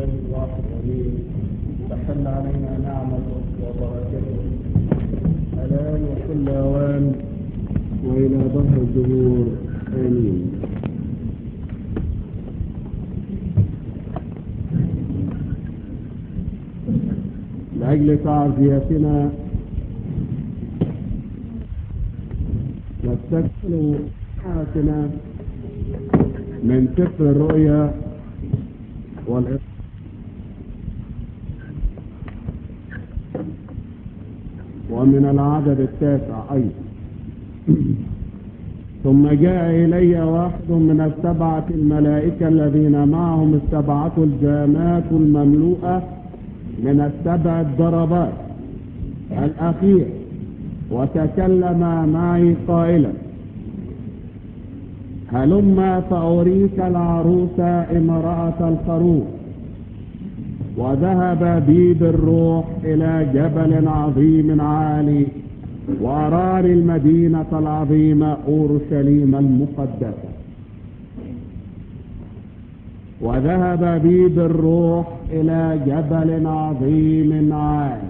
الله الواحد امين تحل علينا نعمته وبركته الان وكل اوان والى ظهر الدهور امين لاجل تعزيتنا نستكمل حياتنا من سفر الرؤيا والإصحاح ومن العدد التاسع أيضا ثم جاء إلي واحد من السبعة الملائكة الذين معهم السبعة الجامات المملوءة من السبع الضربات الأخير وتكلم معي قائلا هلما فأريك العروس امرأة الخروف وذهب بي بالروح إلى جبل عظيم عالي وأراني المدينة العظيمة أورشليم المقدسة وذهب بي بالروح إلى جبل عظيم عالي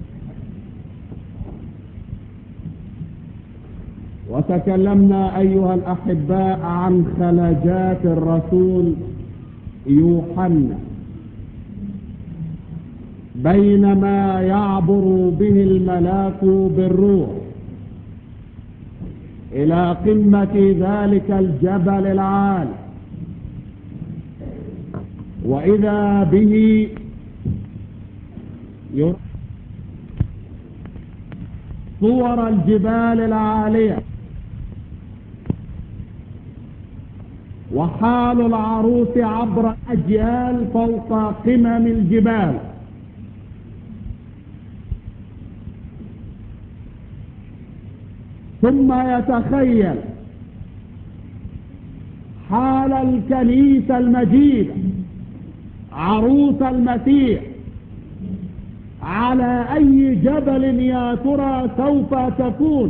وتكلمنا أيها الأحباء عن خلجات الرسول يوحنا بينما يعبر به الملاك بالروح إلى قمة ذلك الجبل العالي وإذا به يرى صور الجبال العالية وحال العروس عبر أجيال فوق قمم الجبال ثم يتخيل حال الكنيسة المجيدة عروس المسيح على أي جبل يا ترى سوف تكون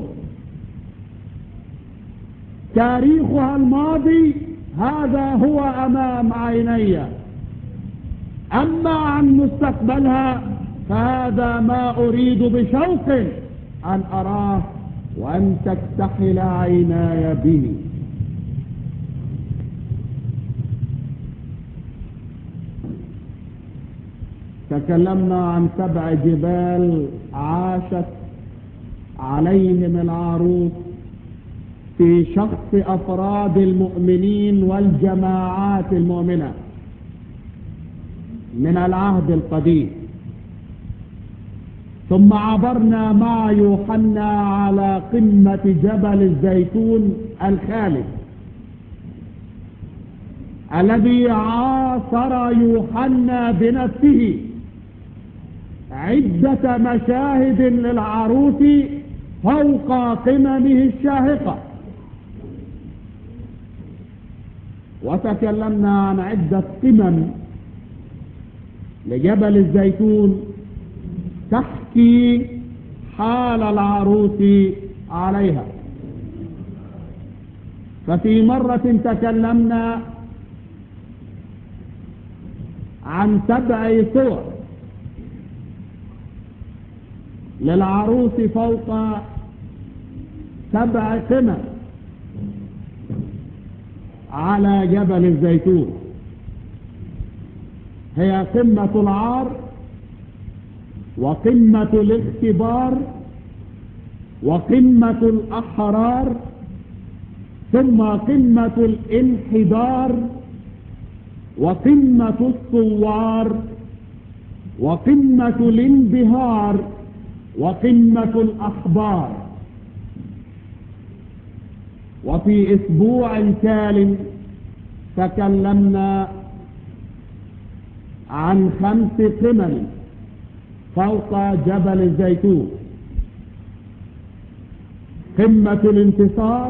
تاريخها الماضي هذا هو أمام عيني أما عن مستقبلها فهذا ما أريد بشوق أن أراه وأن تكتحل عيناي به تكلمنا عن سبع جبال عاشت عليهم العروس في شخص أفراد المؤمنين والجماعات المؤمنة من العهد القديم ثم عبرنا مع يوحنا على قمة جبل الزيتون الخالد الذي عاصر يوحنا بنفسه عدة مشاهد للعروس فوق قممه الشاهقة وتكلمنا عن عدة قمم لجبل الزيتون تحكي حال العروس عليها ففي مرة تكلمنا عن سبع صور للعروس فوق سبع قمم على جبل الزيتون هي قمة العار وقمة الاختبار وقمة الأحرار ثم قمة الانحدار وقمة الثوار وقمة الانبهار وقمة الأخبار وفي أسبوع تال تكلمنا عن خمس قمم فوق جبل الزيتون قمة الانتصار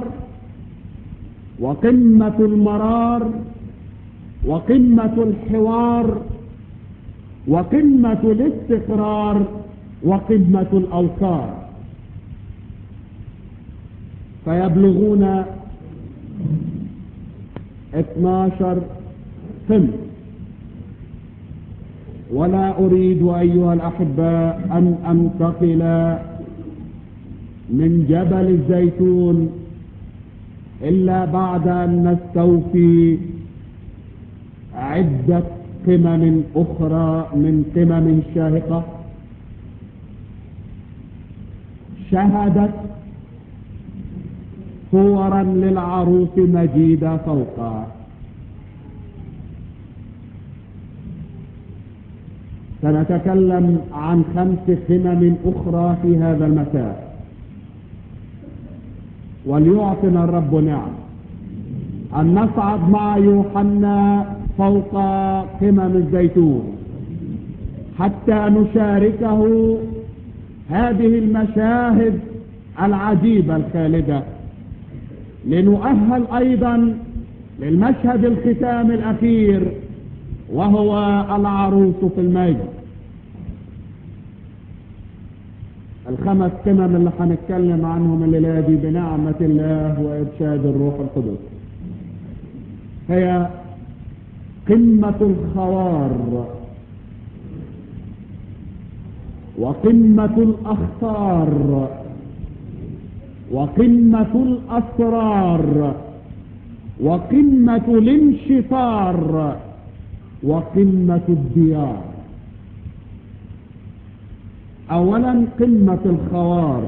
وقمة المرار وقمة الحوار وقمة الاستقرار وقمة الأوقار فيبلغون 12 قمة ولا أريد أيها الأحباء أن أنتقل من جبل الزيتون إلا بعد أن نستوفي عدة قمم أخرى من قمم شاهقة شهدت صورا للعروس مجيدة فوقها سنتكلم عن خمس قمم أخرى في هذا المساء وليعطنا الرب نعم أن نصعد مع يوحنا فوق قمم الزيتون حتى نشاركه هذه المشاهد العجيبة الخالدة لنؤهل أيضا للمشهد الختام الأخير وهو العروس في المجد الخمس قمم اللي هنتكلم عنهم الليلة دي بنعمة الله وإرشاد الروح القدس هي قمة الخوار وقمة الأخطار وقمة الأسرار وقمة الانشطار وقمة الديار اولا قمة الخوار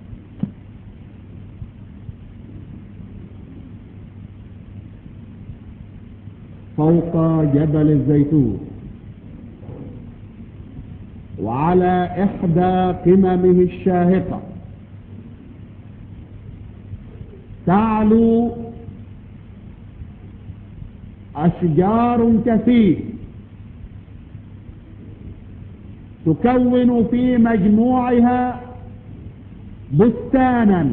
فوق جبل الزيتون وعلى احدى قممه الشاهقة تعلو اشجار كثير تكون في مجموعها بستانا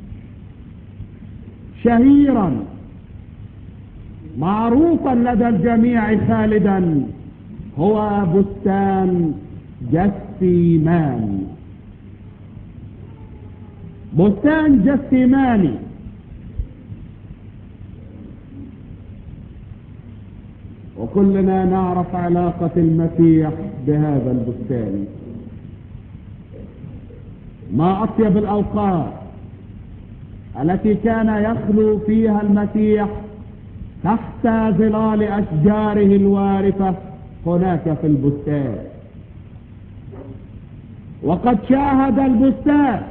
شهيرا معروفا لدى الجميع خالدا هو بستان جسيمان بستان جسيماني وكلنا نعرف علاقة المسيح بهذا البستان ما أطيب الأوقات التي كان يخلو فيها المسيح تحت ظلال أشجاره الوارفة هناك في البستان وقد شاهد البستان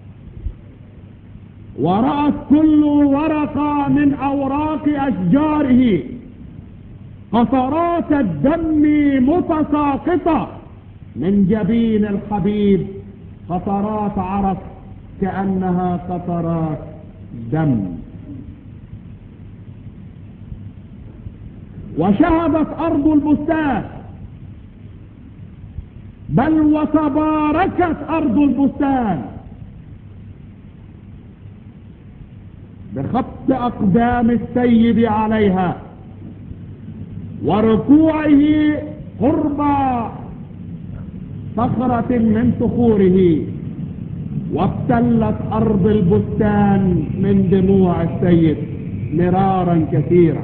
ورأت كل ورقة من أوراق أشجاره قطرات الدم متساقطة من جبين الحبيب قطرات عرق كأنها قطرات دم وشهدت أرض البستان بل وتباركت أرض البستان بخط أقدام السيد عليها وركوعه قرب صخرة من صخوره وابتلت أرض البستان من دموع السيد مرارا كثيرا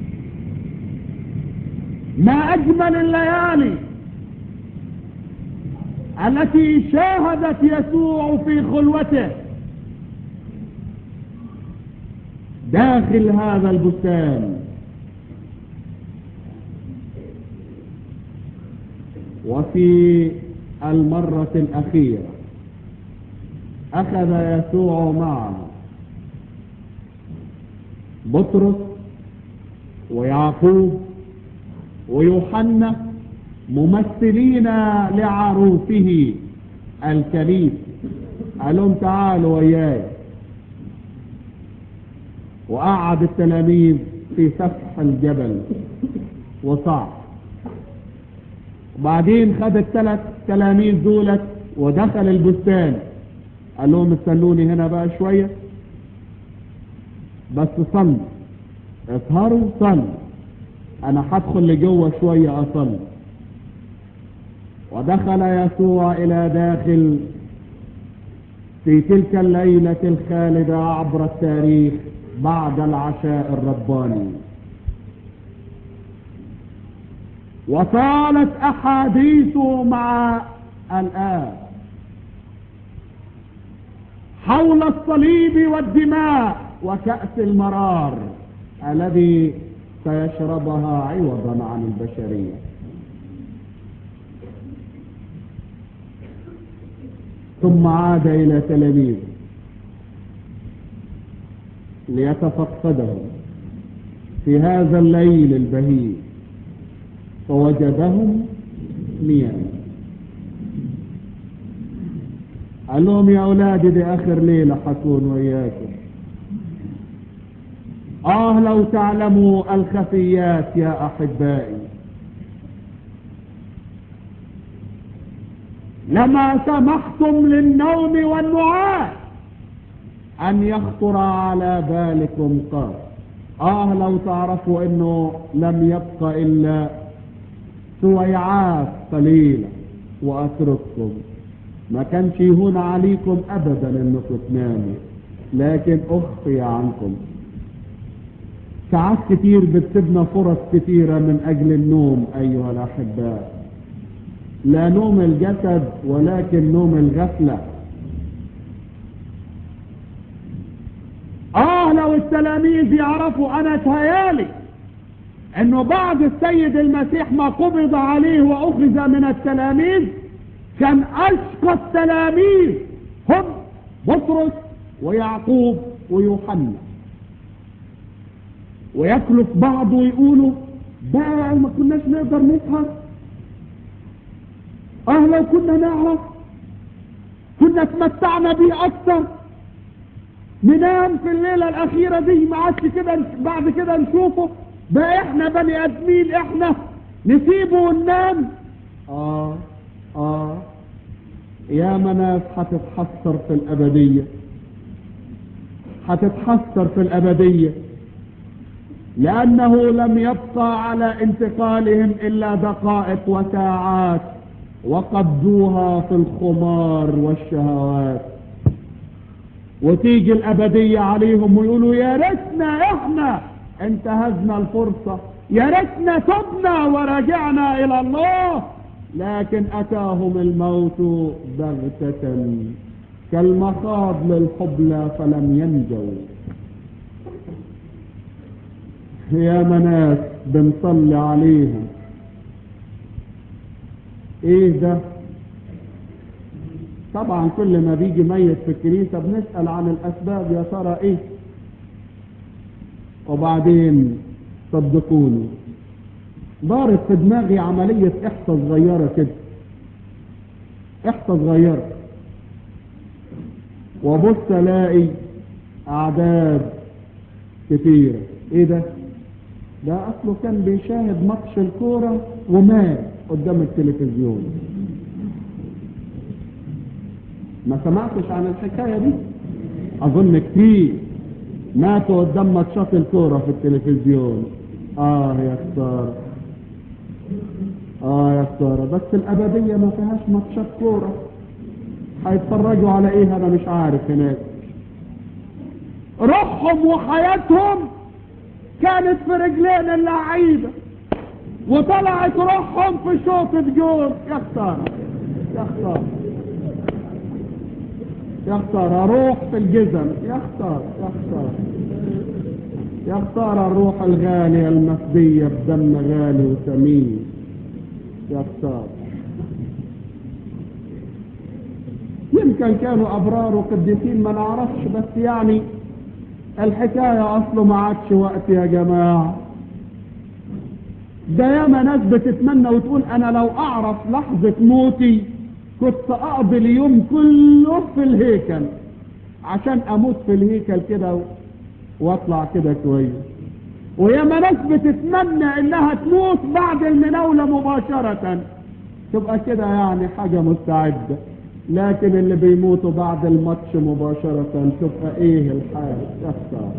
ما أجمل الليالي التي شاهدت يسوع في خلوته داخل هذا البستان وفي المرة الأخيرة أخذ يسوع معه بطرس ويعقوب ويوحنا ممثلين لعروسه الكنيس قال لهم تعالوا وياي وقعد التلاميذ في سفح الجبل وصعد وبعدين خد الثلاث تلاميذ دولت ودخل البستان قال لهم استنوني هنا بقى شوية بس صلي اطهروا صلي انا هدخل لجوه شوية اصلي ودخل يسوع الى داخل في تلك الليلة الخالدة عبر التاريخ بعد العشاء الرباني وطالت احاديثه مع الاب حول الصليب والدماء وكأس المرار الذي سيشربها عوضا عن البشرية ثم عاد إلى تلاميذه ليتفقدهم في هذا الليل البهيج فوجدهم نيام قال لهم يا أولادي دي آخر ليلة حكون وإياكم آه لو تعلموا الخفيات يا أحبائي لما سمحتم للنوم والنعاس أن يخطر على بالكم قال آه لو تعرفوا أنه لم يبق إلا سويعات قليلة وأترككم ما كانش يهون عليكم أبدا أنكم تناموا لكن أخفي عنكم ساعات كتير بتسيبنا فرص كتيرة من أجل النوم أيها الأحباء لا نوم الجسد ولكن نوم الغفلة آه لو التلاميذ يعرفوا أنا تهيالي أنه بعد السيد المسيح ما قبض عليه وأخذ من التلاميذ كان أشقى التلاميذ هم بطرس ويعقوب ويوحنا وياكلوا في بعض ويقولوا بقى ما كناش نقدر نسهر اه لو كنا نعرف كنا اتمتعنا بيه اكتر ننام في الليلة الاخيرة دي ما عادش كده بعد كده نشوفه بقى احنا بني ادمين احنا نسيبه وننام اه اه يا ناس هتتحسر في الابدية هتتحسر في الابدية لانه لم يبقى على انتقالهم الا دقائق وساعات وقضوها في الخمار والشهوات وتيجي الأبدية عليهم ويقولوا يا ريتنا احنا انتهزنا الفرصة يا ريتنا تبنا ورجعنا إلى الله لكن أتاهم الموت بغتة كالمخاض للحبلى فلم ينجوا يا مناس بنصلي عليهم ايه ده طبعا كل ما بيجي ميت في الكنيسة بنسأل عن الاسباب يا ترى ايه وبعدين صدقوني دارت في دماغي عملية احصى صغيرة كده احصى صغيرة وبص الاقي اعداد كتيرة ايه ده ده اصله كان بيشاهد ماتش الكورة ومات قدام التلفزيون ما سمعتش عن الحكاية دي اظن كتير ماتوا قدام ماتشات الكورة في التلفزيون اه يا خسارة اه يا خسارة بس الابدية ما فيهاش ماتشات كورة هيتفرجوا على ايه انا مش عارف هناك روحهم وحياتهم كانت في رجلين اللعيبة وطلعت روحهم في شوطة جول يا خسارة يا خسارة يا خسارة روح في الجزم يا خسارة يا خسارة يا خسارة الروح الغالية المفدية بدم غالي وثمين يا خسارة يمكن كانوا أبرار وقديسين ما نعرفش بس يعني الحكاية أصله ما عادش وقت يا جماعة ده ياما ناس بتتمنى وتقول أنا لو أعرف لحظة موتي كنت أقضي اليوم كله في الهيكل عشان أموت في الهيكل كده وأطلع كده كويس وياما ناس بتتمنى إنها تموت بعد المناولة مباشرة تبقى كده يعني حاجة مستعدة لكن اللي بيموتوا بعد الماتش مباشرة تبقى ايه الحال يخسر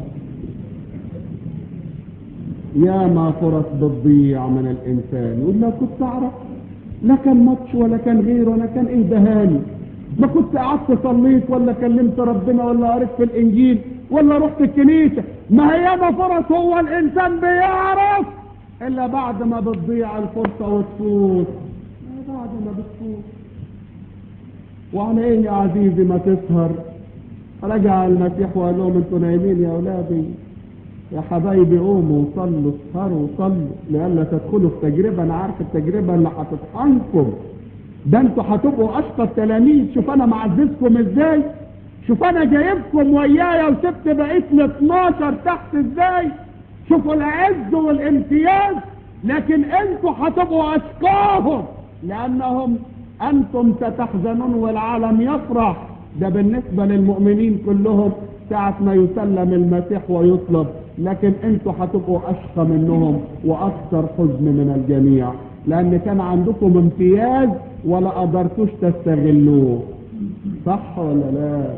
يا ما فرص بتضيع من الانسان يقول لو كنت اعرف لا كان ماتش ولا كان غيره ولا كان ايه دهاني ما كنت قعدت صليت ولا كلمت ربنا ولا قريت في الانجيل ولا رحت الكنيسة ما هي ما فرص هو الانسان بيعرف الا بعد ما بتضيع الفرصة وتفوت بعد ما بتفوت وعلى ايه يا عزيزي ما تسهر رجع المسيح وقال لهم انتوا نايمين يا اولادي يا حبايبي قوموا صلوا اسهروا صلوا لئلا تدخلوا في تجربه انا عارف التجربه اللي هتطحنكم ده انتوا هتبقوا اشطر تلاميذ شوف انا معززكم ازاي شوف انا جايبكم ويايا وسبت بقيت ال 12 تحت ازاي شوفوا العز والامتياز لكن انتوا هتبقوا اشقاهم لانهم انتم ستحزنون والعالم يفرح ده بالنسبة للمؤمنين كلهم ساعة ما يسلم المسيح ويطلب لكن انتوا هتبقوا اشقى منهم واكثر حزن من الجميع لان كان عندكم امتياز ولا قدرتوش تستغلوه صح ولا لا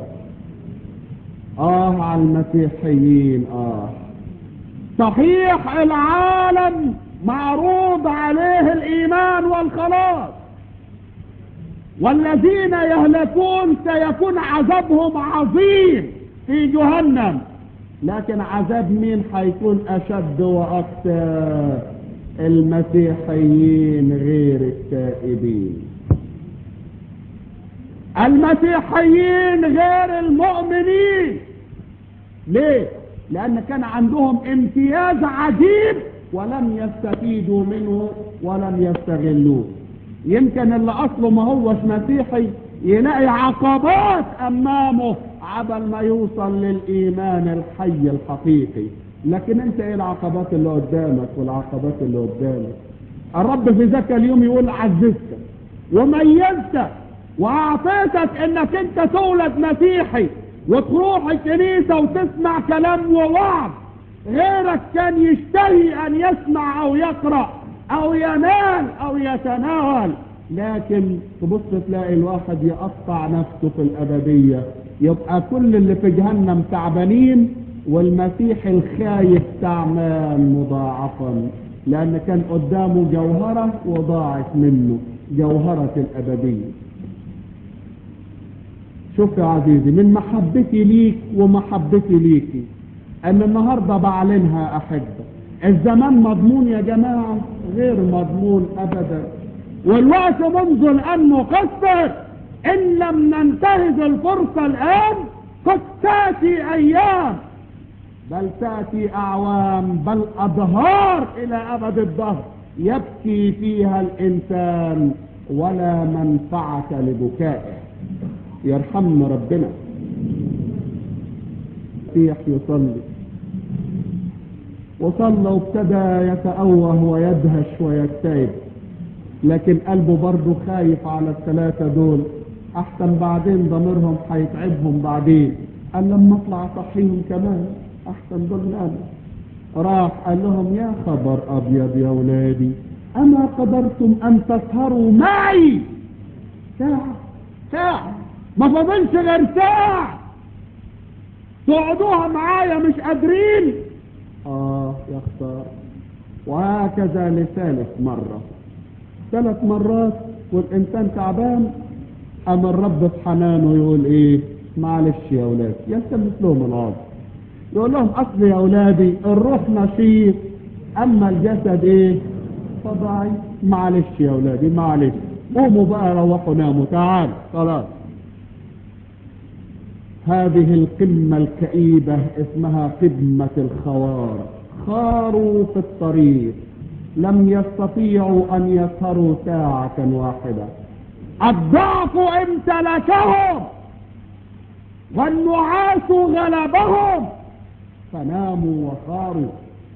اه على المسيحيين اه صحيح العالم معروض عليه الايمان والخلاص والذين يهلكون سيكون عذابهم عظيم في جهنم لكن عذاب مين هيكون اشد واكثر المسيحيين غير التائبين المسيحيين غير المؤمنين ليه لان كان عندهم امتياز عجيب ولم يستفيدوا منه ولم يستغلوه يمكن اللي اصله ما هوش مسيحي يلاقي عقبات امامه عبل ما يوصل للايمان الحي الحقيقي لكن انت ايه العقبات اللي قدامك والعقبات اللي قدامك الرب في ذاك اليوم يقول عززتك وميزتك واعطيتك انك انت تولد مسيحي وتروح الكنيسة وتسمع كلام ووعظ غيرك كان يشتهي ان يسمع او يقرأ او ينال او يتناول لكن تبص تلاقي الواحد يقطع نفسه في الابدية يبقى كل اللي في جهنم تعبانين والمسيح الخايف تعبان مضاعفا لان كان قدامه جوهرة وضاعت منه جوهرة الابدية شوف يا عزيزي من محبتي ليك ومحبتي ليكي ان النهاردة بعلنها احبك الزمان مضمون يا جماعة غير مضمون ابدا والوقت منذ الان مقصر ان لم ننتهز الفرصة الان قد تأتي ايام بل تأتي اعوام بل اظهار الى ابد الدهر يبكي فيها الانسان ولا منفعة لبكائه يرحمنا ربنا مسيح يصلي وصلى وابتدى يتأوه ويدهش ويكتئب لكن قلبه برضه خايف على الثلاثة دول احسن بعدين ضميرهم هيتعبهم بعدين قال لما اطلع صحيهم كمان احسن دول نام راح قال لهم يا خبر ابيض يا ولادي اما قدرتم ان تسهروا معي ساعة ساعة ما فضلش غير ساعة تقعدوها معايا مش قادرين اه يا خسارة وهكذا لثالث مرة ثلاث مرات والانسان تعبان اما الرب في حنانه يقول ايه معلش يا اولاد يلتمس لهم العذر يقول لهم اصل يا اولادي الروح نشيط اما الجسد ايه فضعي معلش يا اولادي معلش قوموا بقى روحوا ناموا تعالوا خلاص هذه القمة الكئيبة اسمها قمة الخوار خاروا في الطريق لم يستطيعوا ان يسهروا ساعة واحدة الضعف امتلكهم والنعاس غلبهم فناموا وخاروا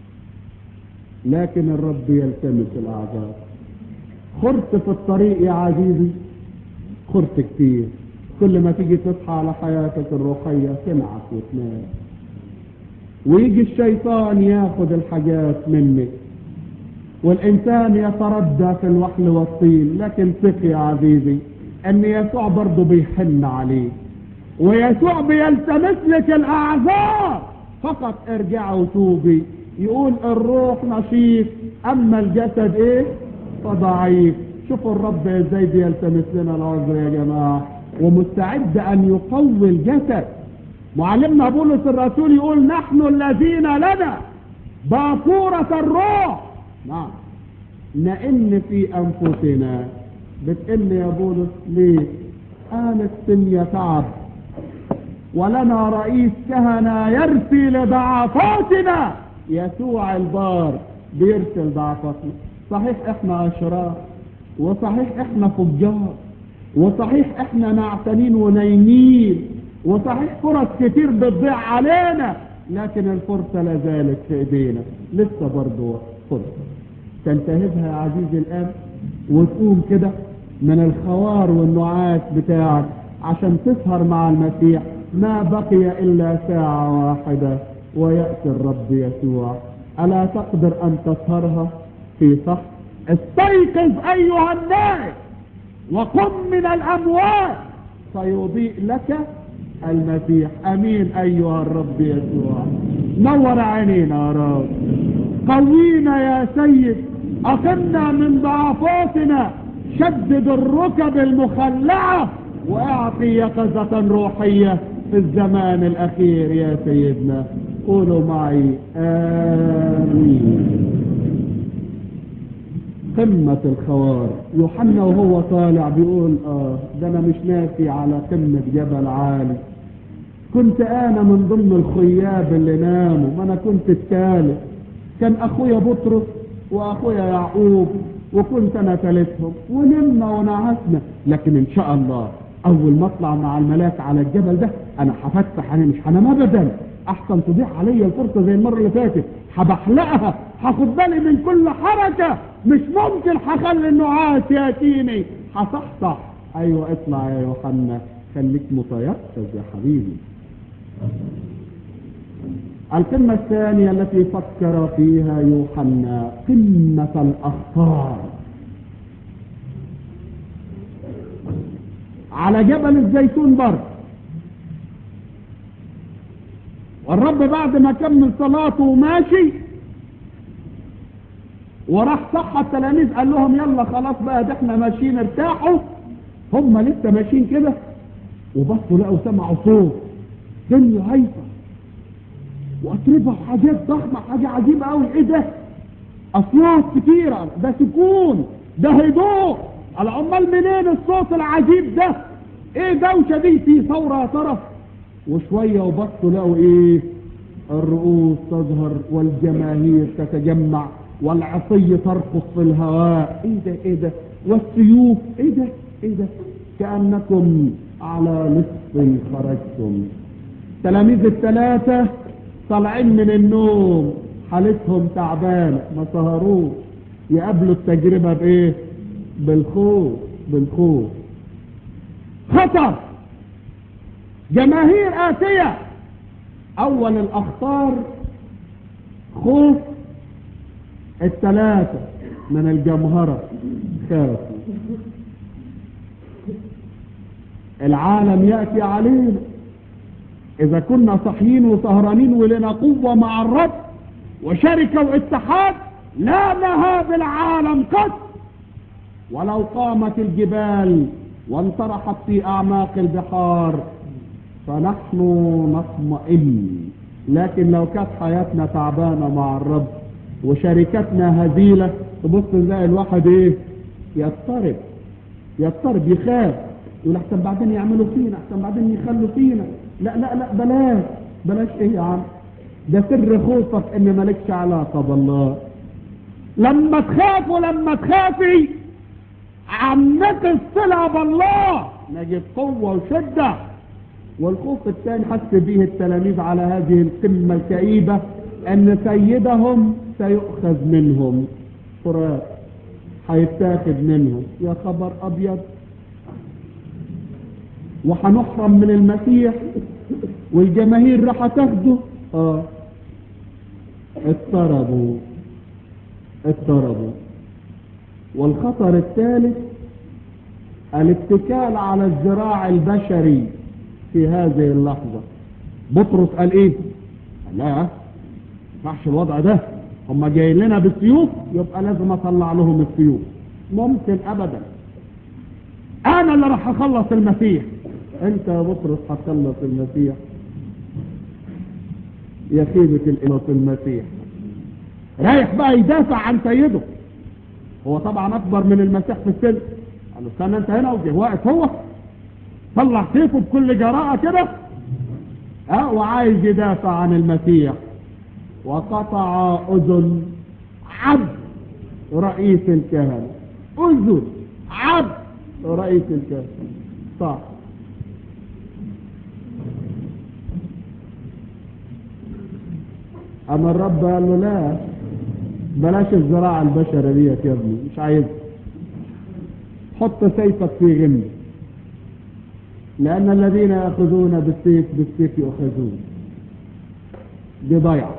لكن الرب يلتمس الاعذار خرت في الطريق يا عزيزي خرت كتير كل ما تيجي تصحى على حياتك الروحية تنعس وتنام ويجي الشيطان ياخد الحاجات منك والإنسان يتردى في الوحل والطين لكن ثق يا عزيزي أن يسوع برضه بيحن عليك ويسوع بيلتمس لك الأعذار فقط ارجع وتوبي يقول الروح نشيط أما الجسد إيه فضعيف شوفوا الرب ازاي بيلتمس لنا العذر يا جماعة ومستعد أن يقوي الجسد معلمنا بولس الرسول يقول نحن الذين لنا باكورة الروح نعم نئن في أنفسنا بتئن يا بولس ليه قال السن تعب ولنا رئيس كهنة يرثي لضعفاتنا يسوع البار بيرسل ضعفاتنا صحيح احنا اشرار وصحيح احنا فجار وصحيح احنا نعتنين ونايمين وصحيح فرص كتير بتضيع علينا لكن الفرصة لا زالت في ايدينا لسه برضو فرصة تنتهزها يا عزيزي الان وتقوم كده من الخوار والنعاس بتاعك عشان تسهر مع المسيح ما بقي الا ساعة واحدة ويأتي الرب يسوع ألا تقدر أن تسهرها في صح استيقظ أيها الناس وقم من الأموات فيضيء لك المسيح أمين أيها الرب يسوع نور عينينا يا رب قوينا يا سيد أقمنا من ضعفاتنا شدد الركب المخلعة واعطي يقظة روحية في الزمان الأخير يا سيدنا قولوا معي آمين قمة الخوار يوحنا وهو طالع بيقول اه ده انا مش ناسي على قمة جبل عالي كنت انا من ضمن الخياب اللي ناموا ما انا كنت الثالث كان اخويا بطرس واخويا يعقوب وكنت انا ثالثهم ونمنا ونعسنا لكن ان شاء الله اول ما اطلع مع الملاك على الجبل ده انا هفتح انا مش هنام ابدا احسن تضيع عليا الفرصه زي المره اللي فاتت هبحلقها هاخد بالي من كل حركه مش ممكن هخلي النعاس ياتيني هصحصح ايوه اطلع يا يوحنا خليك متيقظ يا حبيبي القمة الثانية التي فكر فيها يوحنا قمة الأخطار على جبل الزيتون برضه والرب بعد ما كمل صلاته وماشي وراح صح التلاميذ قال لهم يلا خلاص بقى ده احنا ماشيين ارتاحوا هم لسه ماشيين كده وبصوا لقوا سمعوا صوت دنيا هايفه واتربه وحاجات ضخمه حاجه عجيبه قوي ايه ده اصوات كتيره ده سكون ده هدوء على امال منين الصوت العجيب ده ايه دوشه دي في ثوره يا ترى وشويه وبصوا لقوا ايه الرؤوس تظهر والجماهير تتجمع والعصي ترقص في الهواء ايه ده ايه ده والسيوف ايه ده ايه ده كانكم على نصف خرجتم تلاميذ الثلاثه طالعين من النوم حالتهم تعبانه ما سهروش يقابلوا التجربه بايه بالخوف بالخوف خطر جماهير آسية أول الأخطار خوف الثلاثة من الجمهرة خافوا العالم يأتي علينا إذا كنا صحيين وسهرانين ولنا قوة مع الرب وشركة واتحاد لا نهاب العالم قط ولو قامت الجبال وانطرحت في أعماق البحار فنحن نطمئن لكن لو كانت حياتنا تعبانة مع الرب وشركتنا هزيلة تبص نلاقي الواحد ايه يضطرب يضطرب يخاف يقول احسن بعدين يعملوا فينا احسن بعدين يخلوا فينا لا لا لا بلاش بلاش ايه يا عم ده سر خوفك ان مالكش علاقة بالله لما تخاف ولما تخافي عمك الصلة بالله نجد قوة وشدة والخوف الثاني حس به التلاميذ على هذه القمة الكئيبة ان سيدهم سيؤخذ منهم فراق هيتاخد منهم يا خبر ابيض وهنحرم من المسيح والجماهير راح تاخده اه اضطربوا اضطربوا والخطر الثالث الاتكال على الذراع البشري في هذه اللحظة بطرس قال ايه لا ينفعش الوضع ده هم جايين لنا بالسيوف يبقى لازم اطلع لهم السيوف ممكن ابدا انا اللي راح اخلص المسيح انت يا بطرس هتخلص المسيح يا خيبة الإله في المسيح رايح بقى يدافع عن سيده هو طبعا اكبر من المسيح في السن قال له استنى انت هنا وجه واقف هو طلع سيفه بكل جراءة كده اه وعايز يدافع عن المسيح وقطع اذن عبد رئيس الكهنة اذن عبد رئيس الكهنة صح اما الرب قال له لا بلاش الزراعة البشرة ديت يا ابني مش عايز حط سيفك في غمة لأن الذين يأخذون بالسيف بالسيف يؤخذون دي ضيعة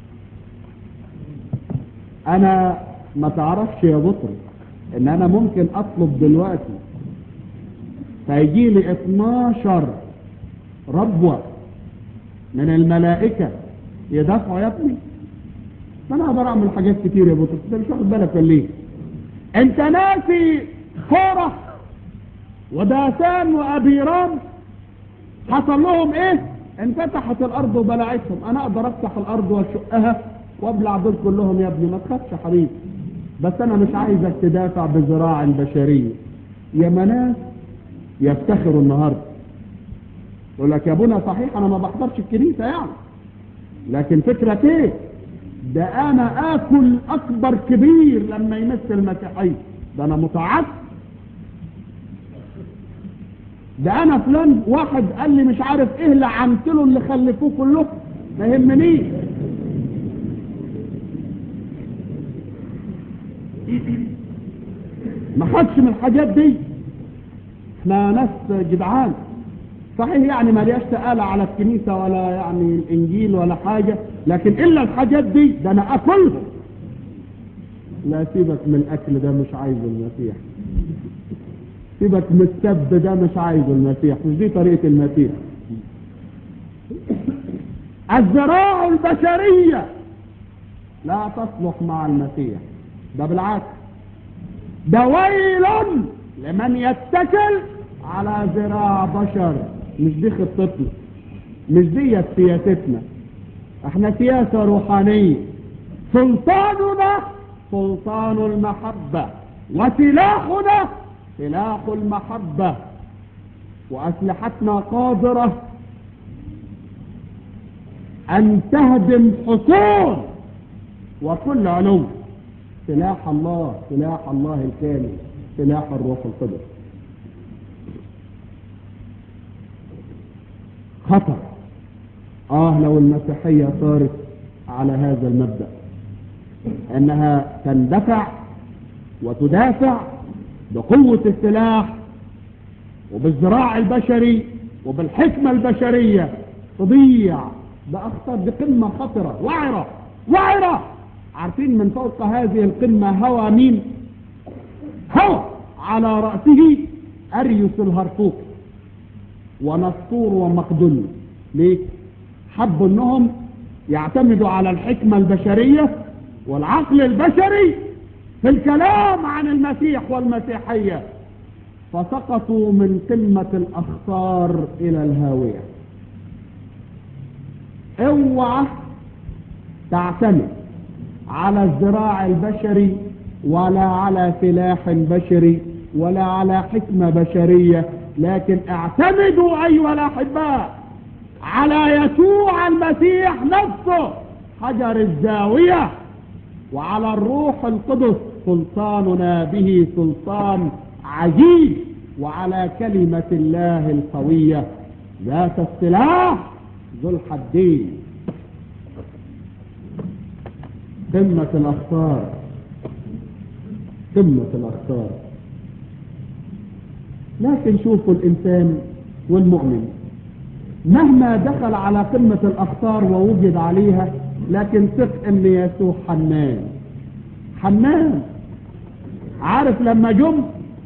أنا ما تعرفش يا بطرس إن أنا ممكن أطلب دلوقتي فيجي لي 12 ربوة من الملائكة يدافعوا يا ابني ما انا اقدر اعمل حاجات كتير يا بطرس انت مش واخد بالك ولا ليه انت ناسي كوره وداسان وابيرام حصل لهم ايه انفتحت الارض وبلعتهم انا اقدر افتح الارض واشقها وابلع دول كلهم يا ابني ما تخافش يا حبيبي بس انا مش عايزك تدافع بذراع بشريه يا مناس يفتخروا النهارده يقول لك يا ابونا صحيح انا ما بحضرش الكنيسه يعني لكن فكرة ايه ده انا اكل اكبر كبير لما يمس المسيحية ده انا متعب ده انا فلان واحد قال لي مش عارف ايه اللي عملتله اللي خلفوه كله ما يهمنيش ما خدش من الحاجات دي احنا ناس جدعان صحيح يعني ما لياش تقالة على الكنيسة ولا يعني الانجيل ولا حاجة لكن الا الحاجات دي ده انا اكلهم لا سيبك من الاكل ده مش عايزه المسيح سيبك من السب ده مش عايزه المسيح مش دي طريقة المسيح الزراعة البشرية لا تصلح مع المسيح ده بالعكس ده ويل لمن يتكل على ذراع بشر مش دي خطتنا مش دي سياستنا احنا سياسة روحانية سلطاننا سلطان المحبة وسلاحنا سلاح المحبة وأسلحتنا قادرة أن تهدم حصون وكل علو سلاح الله سلاح الله الكامل سلاح الروح القدس خطر آه لو المسيحية صارت على هذا المبدأ أنها تندفع وتدافع بقوة السلاح وبالزراع البشري وبالحكمة البشرية تضيع بأخطر بقمة خطرة وعرة وعرة عارفين من فوق هذه القمة هوى مين هوى على رأسه أريوس الهرطوق ونسطور ومقدوني ليه حبوا انهم يعتمدوا على الحكمة البشرية والعقل البشري في الكلام عن المسيح والمسيحية فسقطوا من قمة الأخطار إلى الهاوية اوعى تعتمد على الزراع البشري ولا على سلاح بشري ولا على حكمة بشرية لكن اعتمدوا أيها الأحباء على يسوع المسيح نفسه حجر الزاوية وعلى الروح القدس سلطاننا به سلطان عجيب وعلى كلمة الله القوية ذات السلاح ذو الحدين قمة الأخطار قمة الأخطار لكن شوفوا الإنسان والمؤمن مهما دخل على قمة الأخطار ووجد عليها لكن ثق ان يسوع حنان حنان عارف لما جم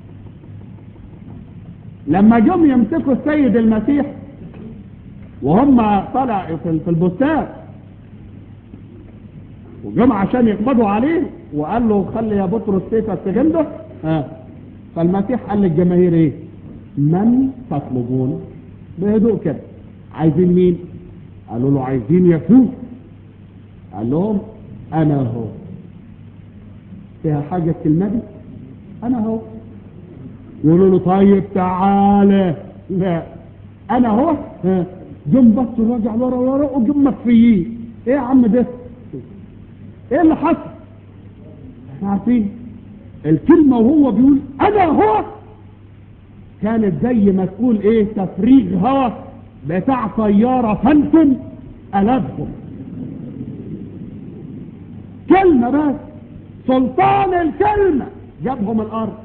لما جم يمسكوا السيد المسيح وهم طلع في البستان وجم عشان يقبضوا عليه وقال له خلي يا بطرس سيفك في جنده ها فالمسيح قال للجماهير ايه من تطلبون بهدوء كده عايزين مين قالوا له عايزين يسوع قال لهم انا هو فيها حاجة الكلمة دي انا هو يقولوا له طيب تعالى لا انا هو ها جم بص الراجع ورا ورا وجم مكفيين ايه يا عم ده ايه اللي حصل احنا عارفين الكلمة وهو بيقول انا هو كانت زي ما تقول ايه تفريغ هوا بتاع طيارة فانتم قلبهم كلمة بس سلطان الكلمة جابهم الارض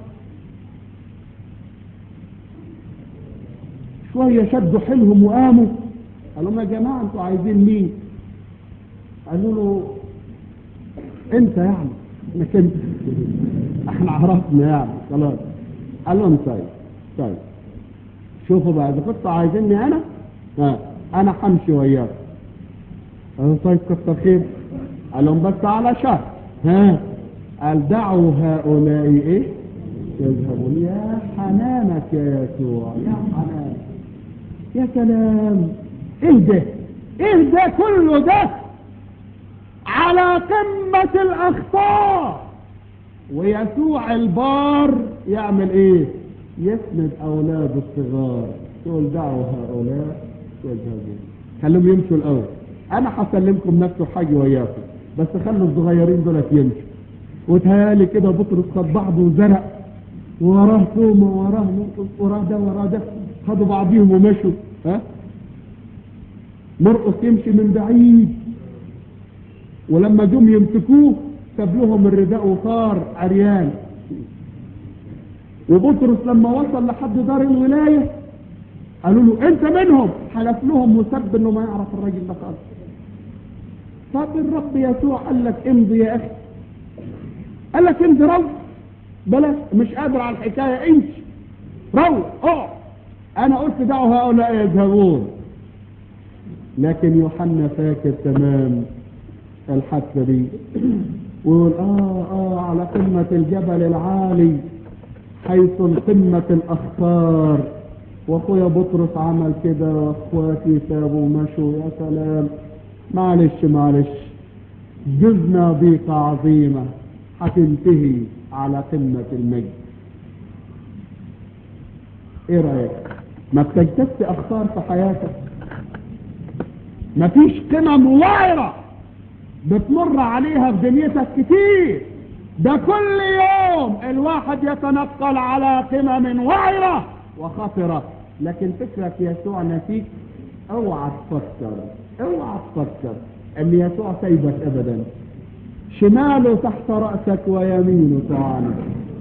شوية شدوا حيلهم وقاموا قالوا لهم يا جماعة انتوا عايزين مين قالوا له انت يعني انك انت احنا عرفنا يعني خلاص قال لهم طيب طيب شوفوا بقى اذا كنتوا عايزيني انا ها انا همشي وياكم قالوا طيب كتر خير قال لهم بس على شهر ها قال دعوا هؤلاء ايه يذهبون يا حنانك يا يسوع يا حنان يا سلام ايه ده ايه ده كله ده على قمة الاخطار ويسوع البار يعمل ايه يسند اولاده الصغار يقول دعوا هؤلاء يذهبون خليهم يمشوا الاول انا هسلمكم نفسه حاجه وياكم بس خلوا الصغيرين دولت يمشوا وتهالي كده بطرس خد بعضه وزرق وراه ثومه وراه مرقص وراه ده وراه ده خدوا بعضيهم ومشوا ها مرقص يمشي من بعيد ولما جم يمسكوه ساب لهم الرداء وصار عريان وبطرس لما وصل لحد دار الولايه قالوا له انت منهم حلف لهم وسب انه ما يعرف الراجل ده خالص طب الرب يسوع قال لك امضي يا اخي قال لك امضي روح بلاش مش قادر على الحكايه امشي روح اقعد انا قلت دعوا هؤلاء يذهبون لكن يوحنا فاكر تمام الحادثه دي ويقول اه اه على قمه الجبل العالي حيث قمه الاخطار واخويا بطرس عمل كده واخواتي سابوا ومشوا يا سلام معلش معلش جزنا ضيقة عظيمة هتنتهي على قمة المجد ايه رأيك ما بتجتث اخطار في حياتك مفيش قمم وعرة بتمر عليها في دنيتك كتير ده كل يوم الواحد يتنقل على قمم وعرة وخطرة لكن فكرك يسوع نسيك اوعى تفكر اوعى تفكر ان يسوع سيبك ابدا شماله تحت رأسك ويمينه تعانق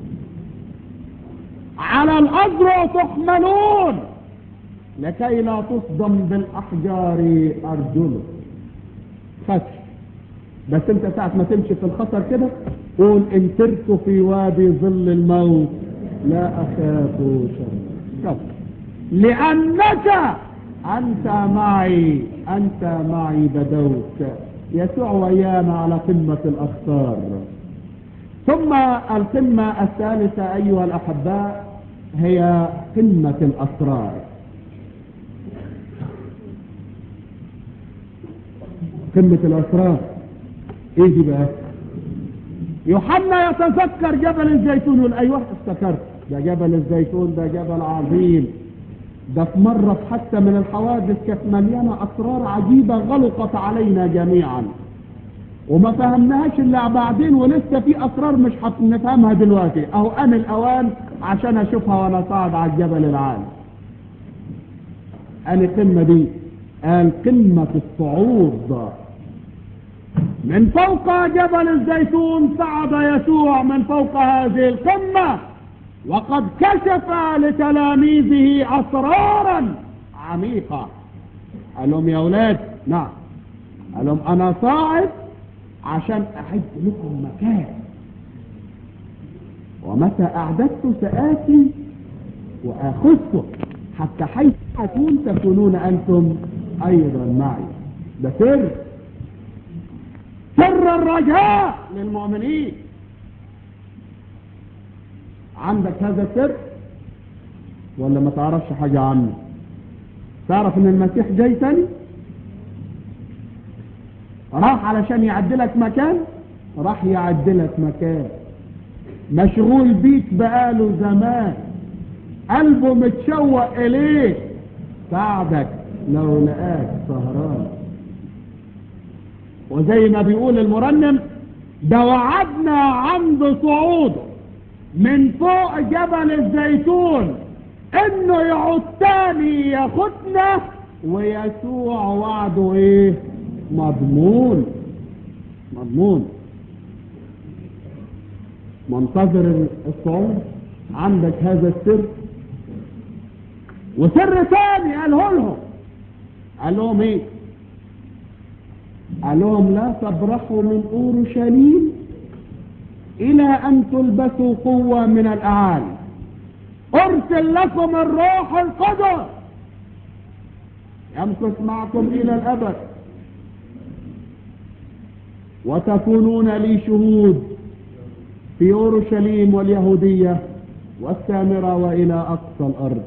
على الأذرع تحملون لكي لا تصدم بالأحجار أرجلك خش بس انت ساعة ما تمشي في الخطر كده قول ان سرت في وادي ظل الموت لا أخاف شر خش لأنك أنت معي أنت معي بدوت يسوع ويانا على قمة الأخطار ثم القمة الثالثة أيها الأحباء هي قمة الأسرار قمة الأسرار إيه دي بقى يوحنا يتذكر جبل الزيتون يقول أيوه افتكرت ده جبل الزيتون ده جبل عظيم ده في مرة حتى من الحوادث كانت مليانة أسرار عجيبة غلقت علينا جميعا وما فهمناهاش إلا بعدين ولسه في أسرار مش هنفهمها دلوقتي أهو أنا الأوان عشان أشوفها وأنا صاعد على الجبل العالي أنا القمة دي قال قمة الصعود من فوق جبل الزيتون صعد يسوع من فوق هذه القمة وقد كشف لتلاميذه أسرارا عميقة قال لهم يا أولاد نعم قال لهم أنا صاعد عشان أعد لكم مكان ومتى أعددت سآتي وآخذكم حتى حيث أكون تكونون أنتم أيضا معي ده سر سر الرجاء للمؤمنين عندك هذا السر ولا ما تعرفش حاجة عنه تعرف ان المسيح جاي تاني راح علشان يعدلك مكان راح يعدلك مكان مشغول بيك بقاله زمان قلبه متشوق اليك ساعدك لو لقاك سهران وزي ما بيقول المرنم ده وعدنا عند صعوده من فوق جبل الزيتون انه يعود تاني ياخدنا ويسوع وعده ايه مضمون مضمون منتظر الصعود عندك هذا السر وسر ثاني قاله لهم قال لهم ايه قال لهم لا تبرحوا من اورشليم الى ان تلبسوا قوة من الاعالي ارسل لكم الروح القدس يمكث معكم الى الابد وتكونون لي شهود في اورشليم واليهودية والسامرة والى اقصى الارض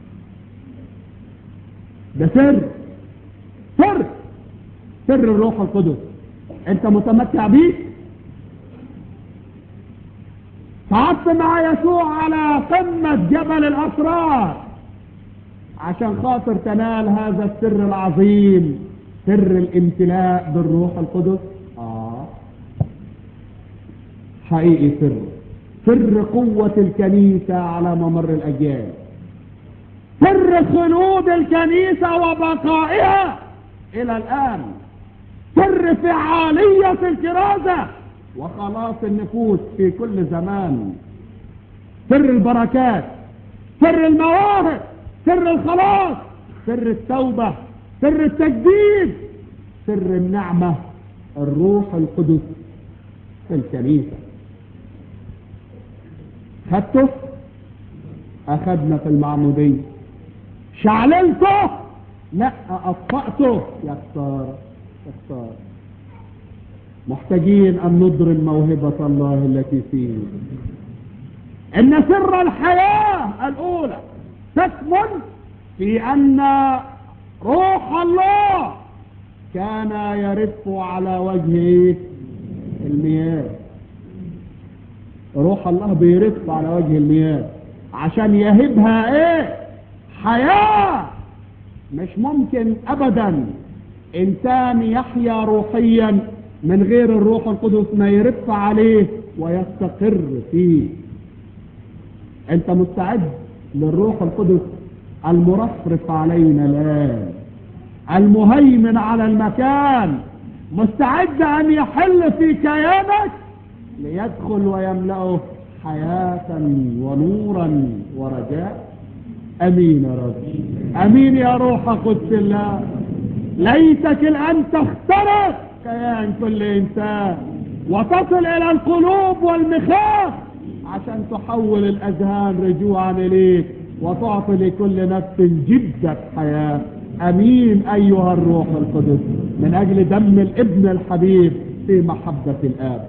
ده سر سر سر الروح القدس انت متمتع بيه صعدت مع يسوع على قمة جبل الاسرار عشان خاطر تنال هذا السر العظيم سر الامتلاء بالروح القدس اه حقيقي سر سر قوة الكنيسة على ممر الاجيال سر خلود الكنيسة وبقائها الى الان سر فعالية الكرازة وخلاص النفوس في كل زمان سر البركات سر المواهب سر الخلاص سر التوبة سر التجديد سر النعمة الروح القدس في الكنيسة خدته أخذنا في المعمودية شعللته لا أطفأته يا خسارة يا خسارة محتاجين أن نضرب موهبة الله التي فيه إن سر الحياة الأولى تكمن في أن روح الله كان يرف على وجه المياه روح الله بيرف على وجه المياه عشان يهبها ايه حياة مش ممكن ابدا انسان يحيا روحيا من غير الروح القدس ما يرف عليه ويستقر فيه انت مستعد للروح القدس المرفرف علينا الان المهيمن على المكان مستعد ان يحل في كيانك ليدخل ويملأه حياة ونورا ورجاء امين يا رب امين يا روح قدس الله ليتك الان تخترق كيان كل انسان وتصل الى القلوب والمخاخ عشان تحول الاذهان رجوعا اليك وتعطي لكل نفس جدة حياة امين ايها الروح القدس من اجل دم الابن الحبيب في محبة الاب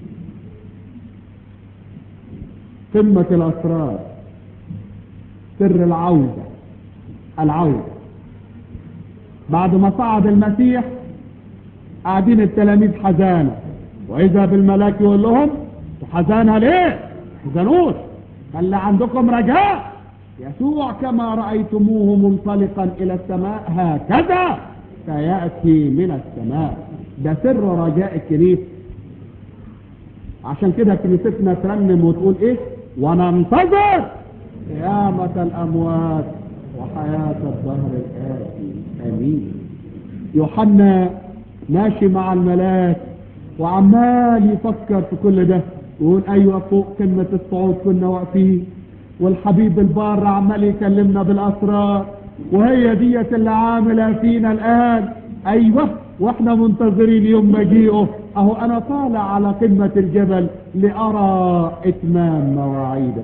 قمة الاسرار سر العودة العودة بعد ما صعد المسيح قاعدين التلاميذ حزانة واذا بالملاك يقول لهم حزانة ليه حزنوش خلي عندكم رجاء يسوع كما رأيتموه منطلقا الى السماء هكذا سيأتي من السماء ده سر رجاء الكنيسة عشان كده كنيستنا ترنم وتقول ايه وننتظر قيامة الاموات وحياة الظهر الآتي امين يوحنا ماشي مع الملاك وعمال يفكر في كل ده ويقول ايوه فوق قمة الصعود كنا واقفين والحبيب البار عمال يكلمنا بالاسرار وهي ديت اللي عاملة فينا الان ايوه واحنا منتظرين يوم مجيئه اهو انا طالع على قمة الجبل لارى اتمام مواعيده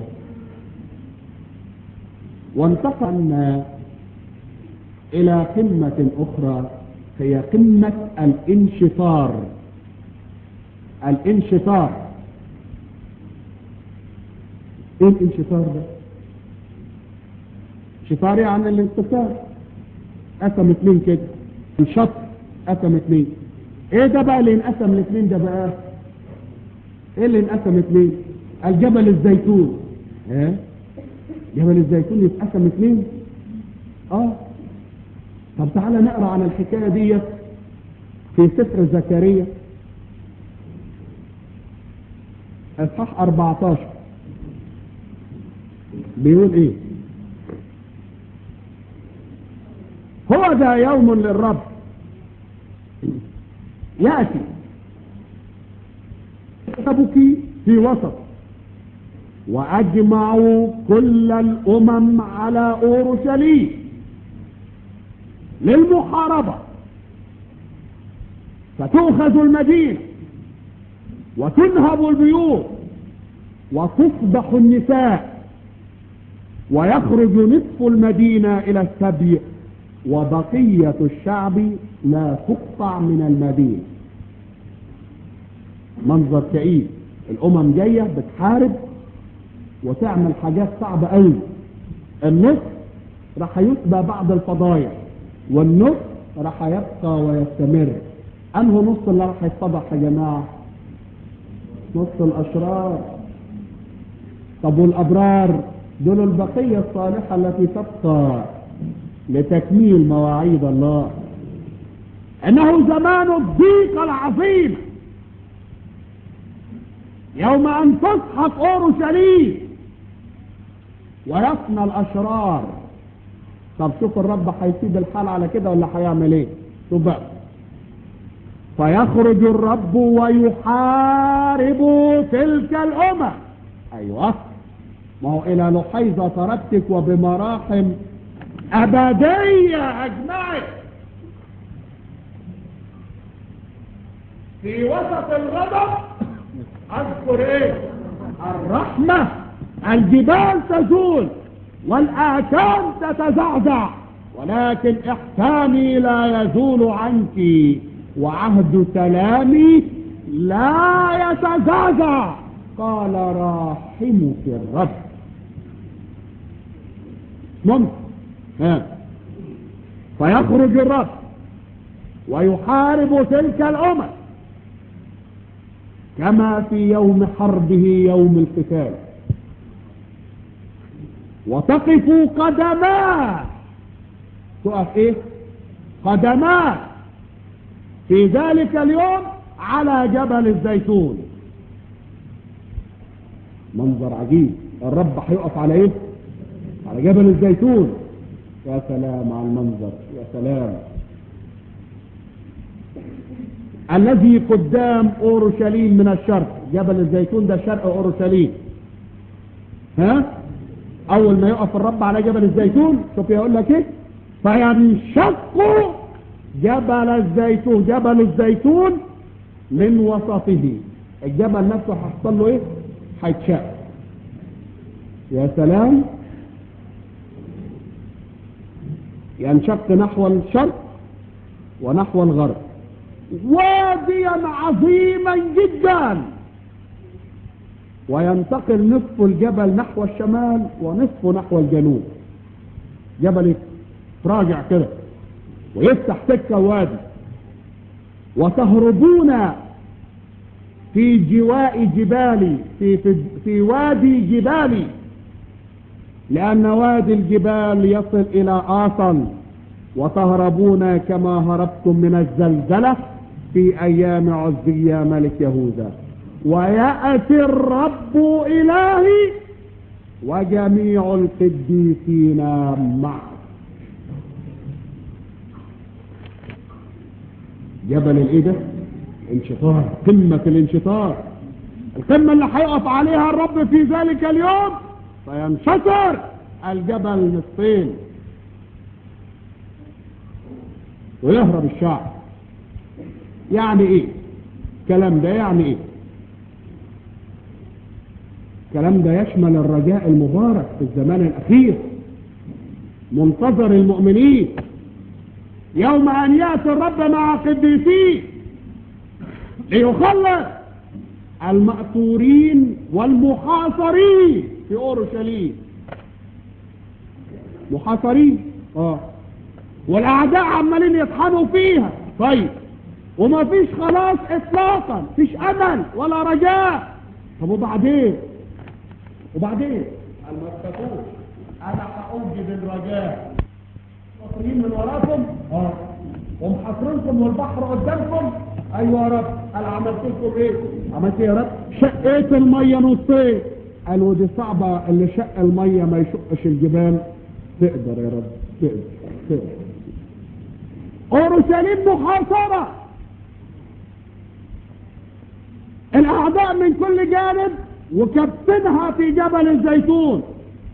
وانتقلنا الى قمة اخرى هي قمة الانشطار الانشطار ايه الانشطار ده انشطار يعني الانتصار قسم اتنين كده انشط قسم اتنين ايه ده بقى اللي انقسم الاتنين ده بقى ايه اللي انقسم اتنين الجبل الزيتون ها جبل الزيتون يتقسم اتنين اه طب تعالى نقرا عن الحكايه ديت في سفر زكريا اصحاح 14 بيقول ايه هو ذا يوم للرب يأتي أبك في وسط وأجمعوا كل الأمم على أورشليم للمحاربة فتؤخذ المدينة وتنهب البيوت وتصبح النساء ويخرج نصف المدينة إلى السبي وبقية الشعب لا تقطع من المدينة منظر كئيب الأمم جاية بتحارب وتعمل حاجات صعبة قوي النص راح يتبع بعض الفضايح والنص راح يبقى ويستمر أنه نص اللي راح يتفضح يا جماعة نص الأشرار طب والأبرار دول البقية الصالحة التي تبقى لتكميل مواعيد الله انه زمان الضيق العظيم يوم ان تصحف اورشليم ويفنى الاشرار طب شوف الرب هيسيب الحال على كده ولا هيعمل ايه شوف بقى فيخرج الرب ويحارب تلك الامم ايوه ما هو الى لحيظه تركتك وبمراحم أبدية أجمعت في وسط الغضب أذكر إيه الرحمة الجبال تزول والآكام تتزعزع ولكن إحساني لا يزول عنك وعهد سلامي لا يتزعزع قال راحمك الرب ممكن ها. فيخرج الرب ويحارب تلك الأمم كما في يوم حربه يوم القتال وتقف قدماه تقف ايه قدماه في ذلك اليوم على جبل الزيتون منظر عجيب الرب هيقف على ايه على جبل الزيتون يا سلام على المنظر يا سلام الذي قدام اورشليم من الشرق جبل الزيتون ده شرق اورشليم ها اول ما يقف الرب على جبل الزيتون شوف يقول لك ايه فينشق جبل الزيتون جبل الزيتون من وسطه الجبل نفسه هيحصل له ايه هيتشق يا سلام ينشق نحو الشرق ونحو الغرب واديا عظيما جدا وينتقل نصف الجبل نحو الشمال ونصفه نحو الجنوب جبل راجع كده ويفتح سكة وادي وتهربون في جواء جبالي في, في, في وادي جبالي لأن وادي الجبال يصل إلى آصل وتهربون كما هربتم من الزلزلة في أيام عزية ملك يهوذا ويأتي الرب إلهي وجميع القديسين معه جبل الايه ده انشطار قمة الانشطار القمة اللي هيقف عليها الرب في ذلك اليوم فينشطر الجبل نصفين ويهرب الشعب يعني ايه الكلام ده يعني ايه الكلام ده يشمل الرجاء المبارك في الزمان الاخير منتظر المؤمنين يوم ان ياتي الرب مع قديسيه ليخلص المأثورين والمحاصرين في اورشليم محاصرين اه والاعداء عمالين يطحنوا فيها طيب وما فيش خلاص اطلاقا فيش امل ولا رجاء طب وبعدين وبعدين قال ما تخافوش انا هأوجد الرجاء مصريين من وراكم اه ومحاصرينكم والبحر قدامكم ايوه يا رب قال عملت لكم ايه عملت ايه يا رب شقيت الميه نصين قال ودي صعبه اللي شق الميه ما يشقش الجبال تقدر يا رب تقدر تقدر اورشليم محاصره الاعداء من كل جانب وكابتنها في جبل الزيتون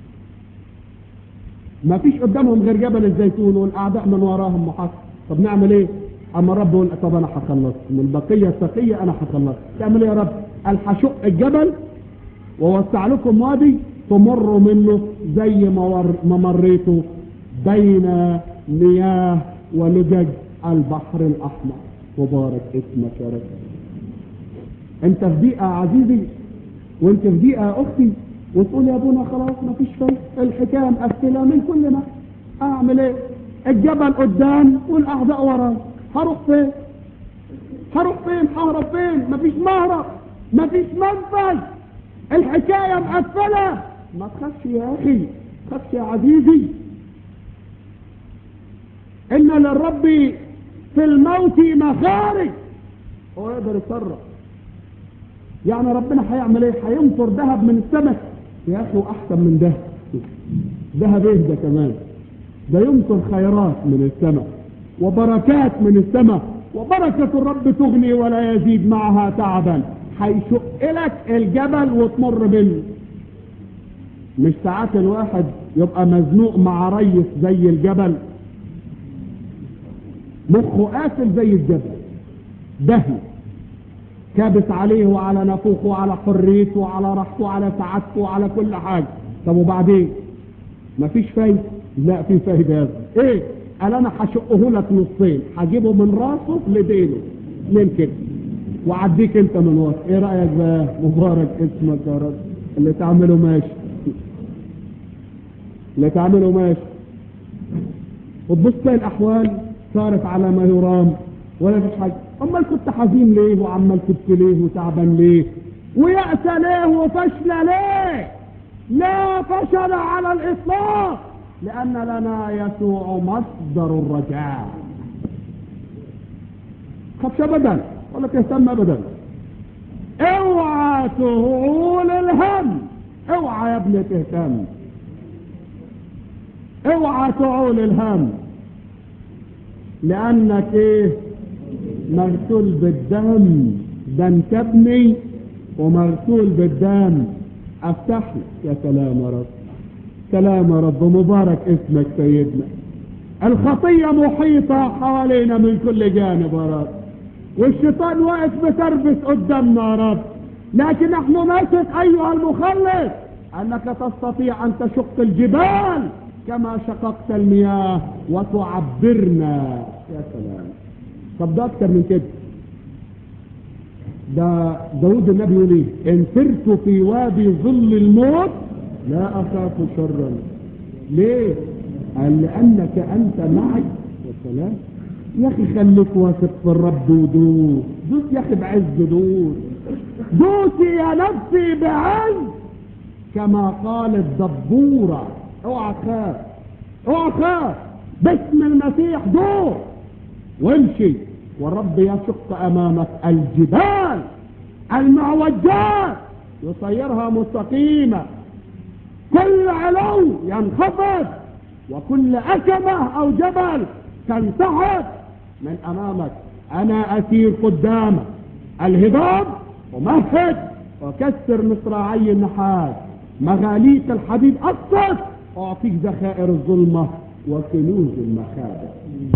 ما فيش قدامهم غير جبل الزيتون والاعداء من وراهم محاصر طب نعمل ايه اما الرب يقول طب انا هخلص من البقيه السقيه انا هخلص تعمل ايه يا رب قال هشق الجبل ووسع لكم وادي تمروا منه زي ما ور- ما مريتوا بين مياه ولجج البحر الاحمر مبارك اسمك يا رب انت في ضيقه يا عزيزي وانت في ضيقه يا اختي وتقول يا ابونا خلاص ما فيش فايده الحكايه مقفله من كل ما اعمل ايه الجبل قدام والاعداء وراي هروح فين هروح فين ههرب فين مفيش مهرب مفيش منفذ الحكايه مقفله ما تخافش يا اخي ما تخافش يا عزيزي ان للرب في الموت مخارج هو يقدر يتصرف يعني ربنا هيعمل ايه هينطر ذهب من السماء يا اخي واحسن من ده ذهب ايه ده كمان ده يمطر خيرات من السماء وبركات من السماء وبركة الرب تغني ولا يزيد معها تعبا هيشق لك الجبل وتمر منه مش ساعات الواحد يبقى مزنوق مع ريس زي الجبل مخه قافل زي الجبل دهي كابس عليه وعلى نافوخه وعلى حريته وعلى راحته وعلى سعادته وعلى كل حاجة طب وبعدين مفيش فايدة لا في فايدة يا ابني. ايه قال انا هشقه لك نصين هجيبه من راسه لدينه من كده وعديك انت من وسط ايه رأيك بقى مبارك اسمك يا رب اللي تعمله ماشي اللي تعمله ماشي وتبص تلاقي الاحوال صارت على ما يرام ولا فيش حاجه امال كنت حزين ليه وعمال تبكي ليه وتعبان ليه ويأس ليه وفشل ليه لا فشل على الاطلاق لان لنا يسوع مصدر الرجاء خفش ابدا ولا تهتم ابدا اوعى تهول الهم اوعى يا ابني تهتم اوعى تعول الهم لانك ايه مغسول بالدم ده انت ابني ومغسول بالدم افتح لك يا سلام يا رب سلام يا رب مبارك اسمك سيدنا الخطية محيطة حوالينا من كل جانب يا رب والشيطان واقف بتربس قدامنا يا رب لكن نحن نثق ايها المخلص انك تستطيع ان تشق الجبال كما شققت المياه وتعبرنا يا سلام طب ده اكتر من كده ده داود النبي يقول ايه ان سرت في وادي ظل الموت لا اخاف شرا ليه قال لانك انت معي يا سلام يا اخي خليك واثق في الرب ودوس دوس يا اخي بعز دوس دوسي يا نفسي بعز كما قال الدبورة اوعى تخاف اوعى تخاف باسم المسيح دور وامشي والرب يشق امامك الجبال المعوجات يصيرها مستقيمة كل علو ينخفض وكل أكمة أو جبل تنسحب من أمامك أنا أسير قدامك الهضاب ومهد وكسر مصراعي النحاس مغاليق الحديد أقصد أعطيك ذخائر الظلمة وكنوز المخابئ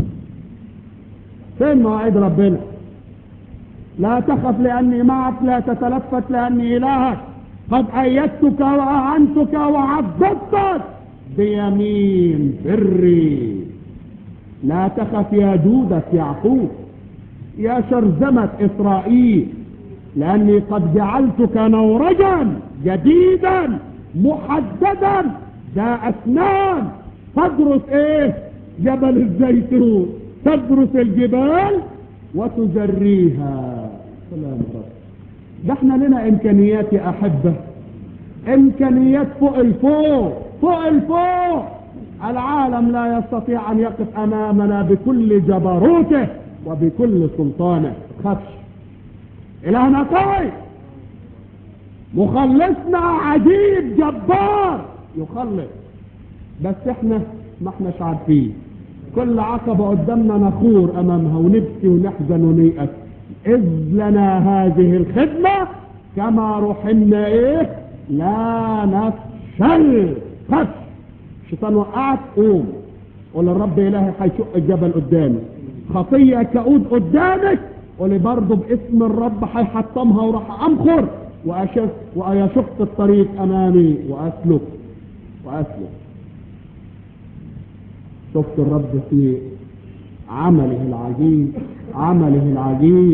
فين مواعيد ربنا لا تخف لأني معك لا تتلفت لأني إلهك قد أيدتك وأعنتك وعضدتك بيمين بري لا تخف يا دودة يعقوب يا شرذمة إسرائيل لأني قد جعلتك نورجا جديدا محددا ذا أسنان تدرس إيه جبل الزيتون تدرس الجبال وتزريها سلام رب ده احنا لنا امكانيات يا احبه امكانيات فوق الفوق فوق الفوق العالم لا يستطيع ان يقف امامنا بكل جبروته وبكل سلطانه خفش الهنا قوي مخلصنا عجيب جبار يخلص بس احنا ما احناش عارفين كل عقبة قدامنا نخور امامها ونبكي ونحزن ونيأس اذ لنا هذه الخدمة كما رحمنا ايه لا نفشل خش الشيطان وقعت قوم قول الرب الهي هيشق الجبل قدامي خطية كؤود قدامك قولي برضه باسم الرب هيحطمها وراح امخر واشق ويشق الطريق امامي واسلك واسلك شفت الرب في عمله العجيب عمله العجيب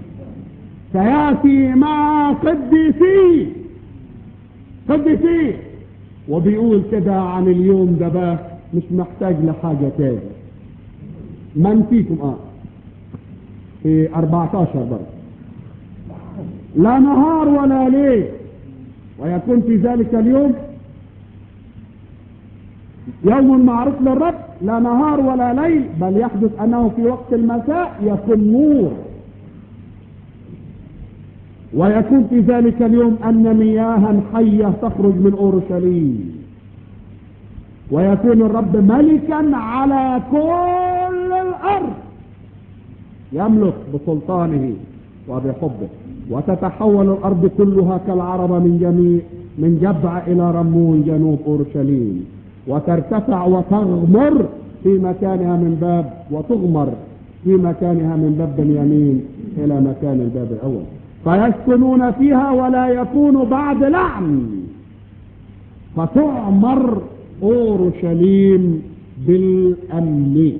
سياتي مع قديسيه قديسيه وبيقول كده عن اليوم ده بقى مش محتاج لحاجة تاني من فيكم اه في 14 برضه لا نهار ولا ليل ويكون في ذلك اليوم يوم معروف للرب لا نهار ولا ليل بل يحدث انه في وقت المساء يكون نور ويكون في ذلك اليوم ان مياها حيه تخرج من اورشليم ويكون الرب ملكا على كل الارض يملك بسلطانه وبحبه وتتحول الارض كلها كالعربة من جميع من جبع الى رمون جنوب اورشليم وترتفع وتغمر في مكانها من باب وتغمر في مكانها من باب بنيامين الى مكان الباب الاول فيسكنون فيها ولا يكون بعد لعن فتعمر اورشليم بالامن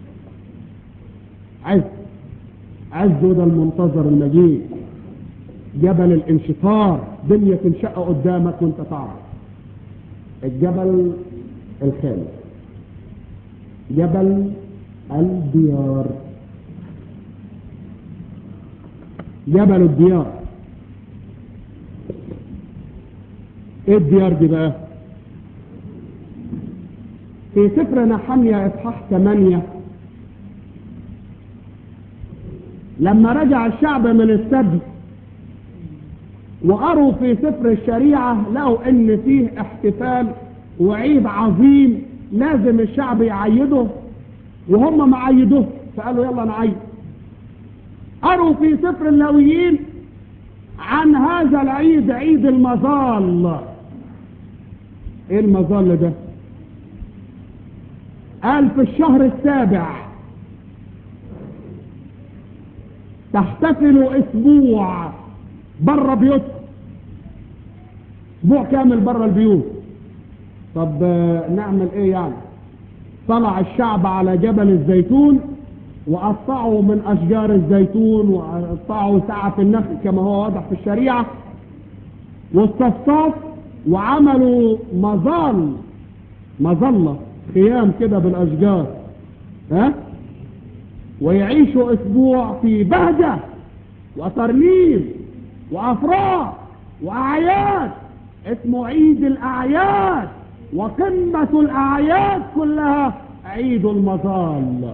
عز عز ده المنتظر المجيد جبل الانشطار دنيا تنشق قدامك وانت تعرف الجبل الخامس جبل الديار جبل الديار ايه الديار دي بقى في سفر نحمية اصحاح 8 لما رجع الشعب من السبي وقروا في سفر الشريعة لقوا ان فيه احتفال وعيد عظيم لازم الشعب يعيده وهم ما عيدوه فقالوا يلا نعيد قروا في سفر اللاويين عن هذا العيد عيد المظال ايه المظال ده قال في الشهر السابع تحتفلوا اسبوع بره بيوتكم اسبوع كامل بره البيوت طب نعمل ايه يعني طلع الشعب على جبل الزيتون وقطعوا من اشجار الزيتون وقطعوا سعة النخل كما هو واضح في الشريعة والصفصاف وعملوا مظال مظلة خيام كده بالاشجار ها ويعيشوا اسبوع في بهجة وترنيم وافراح واعياد اسمه عيد الاعياد وقمة الاعياد كلها عيد المظال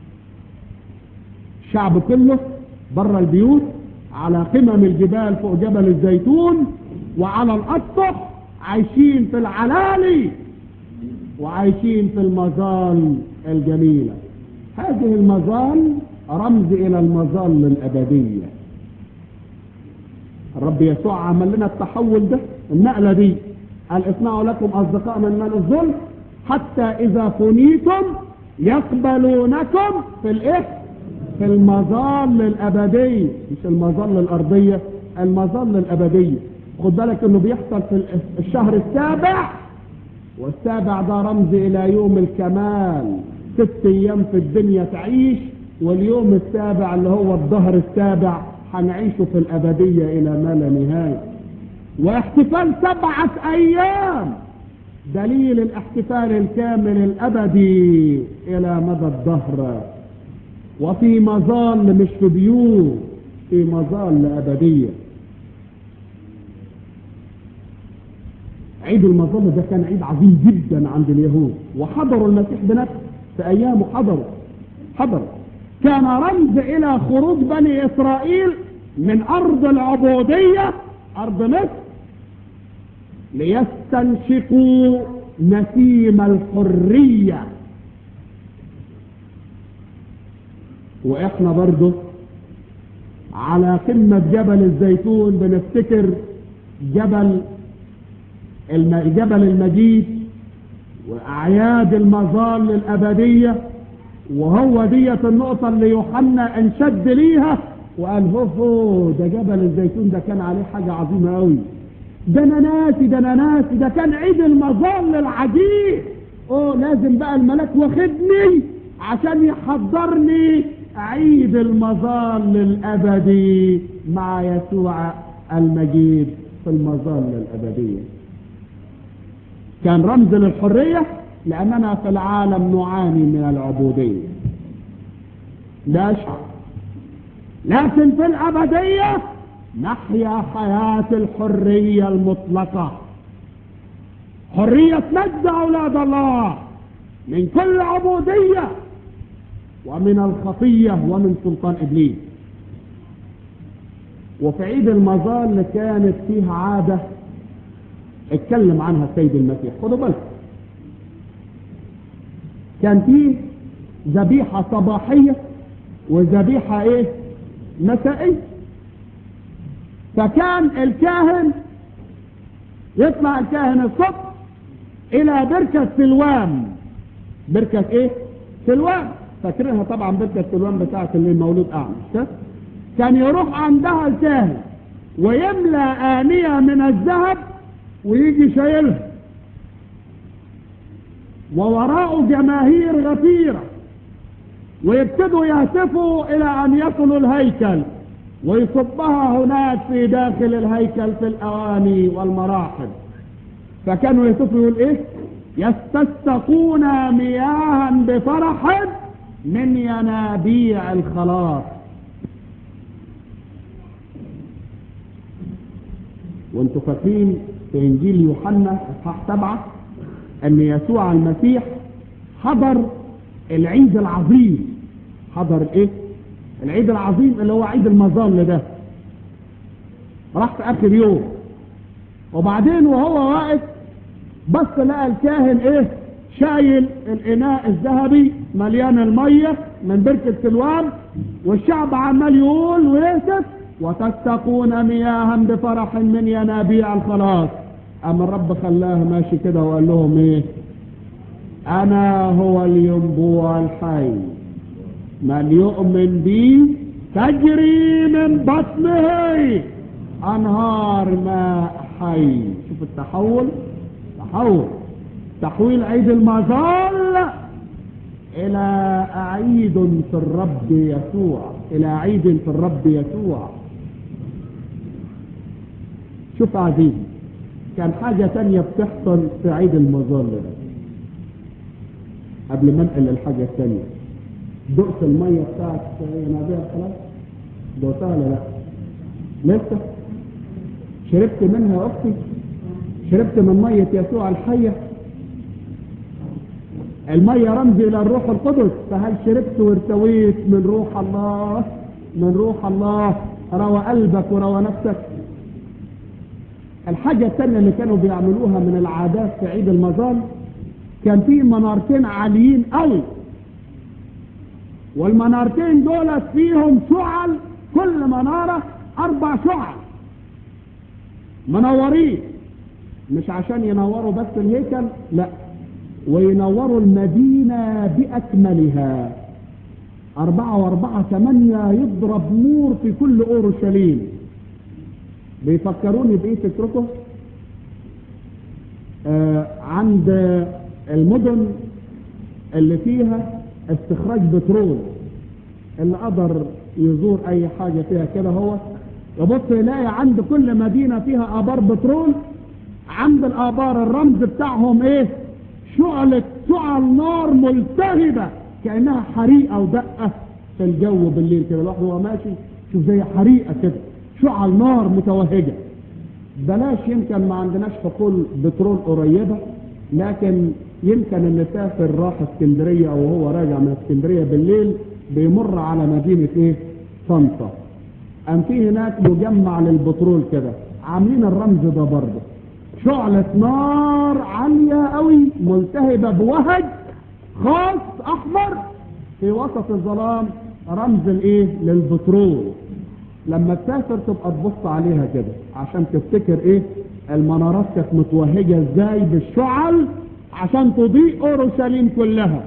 الشعب كله بره البيوت على قمم الجبال فوق جبل الزيتون وعلى الاسطح عايشين في العلالي وعايشين في المظال الجميلة هذه المظال رمز الى المظال الابدية الرب يسوع عمل لنا التحول ده النقلة دي قال اصنعوا لكم اصدقاء من مال الظلم حتى اذا فنيتم يقبلونكم في الايه في المظال الابدية مش المظال الارضية المظال الابدية خد بالك انه بيحصل في الشهر السابع والسابع ده رمز الى يوم الكمال ست ايام في الدنيا تعيش واليوم السابع اللي هو الظهر السابع هنعيشه في الابدية الى ما لا نهاية واحتفال سبعة ايام دليل الاحتفال الكامل الابدي الى مدى الظهر وفي مظال مش في بيوت في مظال ابدية عيد المظلة ده كان عيد عظيم جدا عند اليهود وحضروا المسيح بنفسه في ايامه حضروا حضروا كان رمز الى خروج بني اسرائيل من ارض العبودية ارض مصر ليستنشقوا نسيم الحرية واحنا برضه على قمة جبل الزيتون بنفتكر جبل الم... جبل المجيد واعياد المظال الابدية وهو ديت النقطة اللي يوحنا انشد ليها وقال هو هو ده جبل الزيتون ده كان عليه حاجة عظيمة قوي ده انا ناسي ده انا ناسي ده كان عيد المظال العجيب اوه لازم بقى الملاك واخدني عشان يحضرني عيد المظال الابدي مع يسوع المجيد في المظال الابدية كان رمز للحرية لاننا في العالم نعاني من العبودية لا شعر لكن في الابدية نحيا حياة الحرية المطلقة حرية مجد أولاد الله من كل عبودية ومن الخطية ومن سلطان إبليس وفي عيد المظال كانت فيها عادة اتكلم عنها السيد المسيح خدوا بالكم كان فيه ذبيحة صباحية وذبيحة ايه مسائية فكان الكاهن يطلع الكاهن الصبح الى بركة سلوان بركة ايه سلوان فاكرينها طبعا بركة سلوان بتاعت اللي مولود اعمى كان يروح عندها الكاهن ويملى آنية من الذهب ويجي شايلها ووراءه جماهير غفيرة ويبتدوا يهتفوا الى ان يصلوا الهيكل ويصبها هناك في داخل الهيكل في الاواني والمراحل فكانوا يهتفوا يقول ايه يستسقون مياها بفرح من ينابيع الخلاص وانتوا فاكرين في انجيل يوحنا اصحاح سبعه ان يسوع المسيح حضر العيد العظيم حضر ايه العيد العظيم اللي هو عيد المظل ده راح في اخر يوم وبعدين وهو واقف بص لقى الكاهن ايه شايل الاناء الذهبي مليان المية من بركة سلوان والشعب عمال يقول ويهتف وتستقون مياها بفرح من ينابيع الخلاص اما الرب خلاه ماشي كده وقال لهم ايه انا هو الينبوع الحي من يؤمن بي تجري من بطنه انهار ماء حي شوف التحول تحول تحويل عيد المظال الى عيد في الرب يسوع الى عيد في الرب يسوع شوف عزيزي كان حاجة تانية بتحصل في عيد المظال ده قبل ما انقل الحاجة التانية دقت المية بتاعت ينابيع خلاص دقتها ولا لا لسه شربت منها يا اختي شربت من مية يسوع الحية المية رمز الى الروح القدس فهل شربت وارتويت من روح الله من روح الله روى قلبك وروى نفسك الحاجة الثانية اللي كانوا بيعملوها من العادات في عيد المظال كان في منارتين عاليين قوي والمنارتين دولت فيهم شعل كل منارة أربع شعل منورين مش عشان ينوروا بس الهيكل لا وينوروا المدينة بأكملها أربعة وأربعة ثمانية يضرب نور في كل أورشليم بيفكروني بإيه فكركم آه عند المدن اللي فيها استخراج بترول اللي قدر يزور اي حاجة فيها كده هو يبص يلاقي عند كل مدينة فيها ابار بترول عند الابار الرمز بتاعهم ايه شعلة شعل نار ملتهبة كأنها حريقة ودقة في الجو بالليل كده الواحد وهو ماشي شوف زي حريقة كده شعل نار متوهجة بلاش يمكن ما عندناش حقول بترول قريبة لكن يمكن اللي سافر راح اسكندرية او هو راجع من اسكندرية بالليل بيمر على مدينة ايه طنطا ام في هناك مجمع للبترول كده عاملين الرمز ده برضه شعلة نار عالية قوي ملتهبة بوهج خاص احمر في وسط الظلام رمز الايه للبترول لما تسافر تبقى تبص عليها كده عشان تفتكر ايه المنارات كانت متوهجة ازاي بالشعل عشان تضيء اورشليم كلها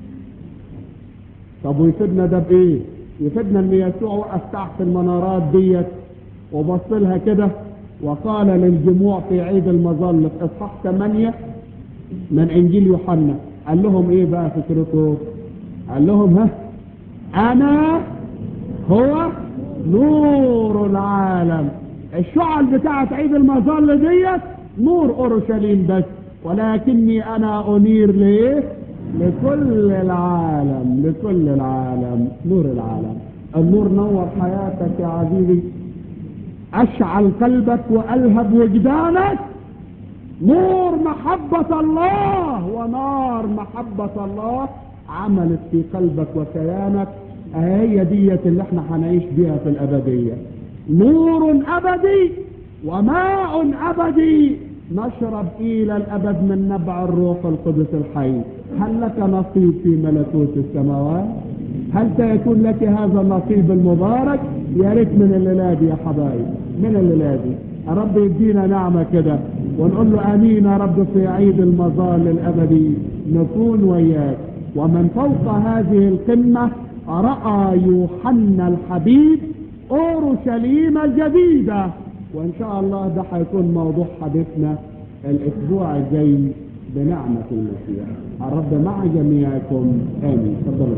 طب ويفيدنا ده بايه يفيدنا ان يسوع وقف تحت المنارات ديت وبص لها كده وقال للجموع في عيد المظل في اصحاح 8 من انجيل يوحنا قال لهم ايه بقى فكرته قال لهم ها انا هو نور العالم الشعل بتاعت عيد المظل ديت نور اورشليم بس ولكني انا انير ليه لكل العالم لكل العالم نور العالم النور نور حياتك يا عزيزي اشعل قلبك والهب وجدانك نور محبة الله ونار محبة الله عملت في قلبك وكيانك هي ديت اللي احنا هنعيش بيها في الابدية نور ابدي وماء ابدي نشرب الى الابد من نبع الروح القدس الحي هل لك نصيب في ملكوت السماوات هل سيكون لك هذا النصيب المبارك يا ريت من الليله دي يا حبايب من الليله دي رب يدينا نعمه كده ونقول له امين يا رب في عيد المظال الابدي نكون وياك ومن فوق هذه القمه راى يوحنا الحبيب اورشليم الجديده وان شاء الله ده هيكون موضوع حديثنا الاسبوع الجاي بنعمة المسيح الرب مع جميعكم امين تفضلوا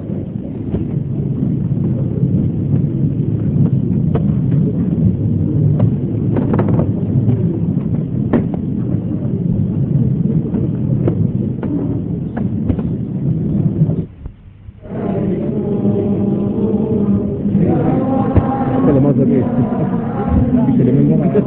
كلمات ايه كلمات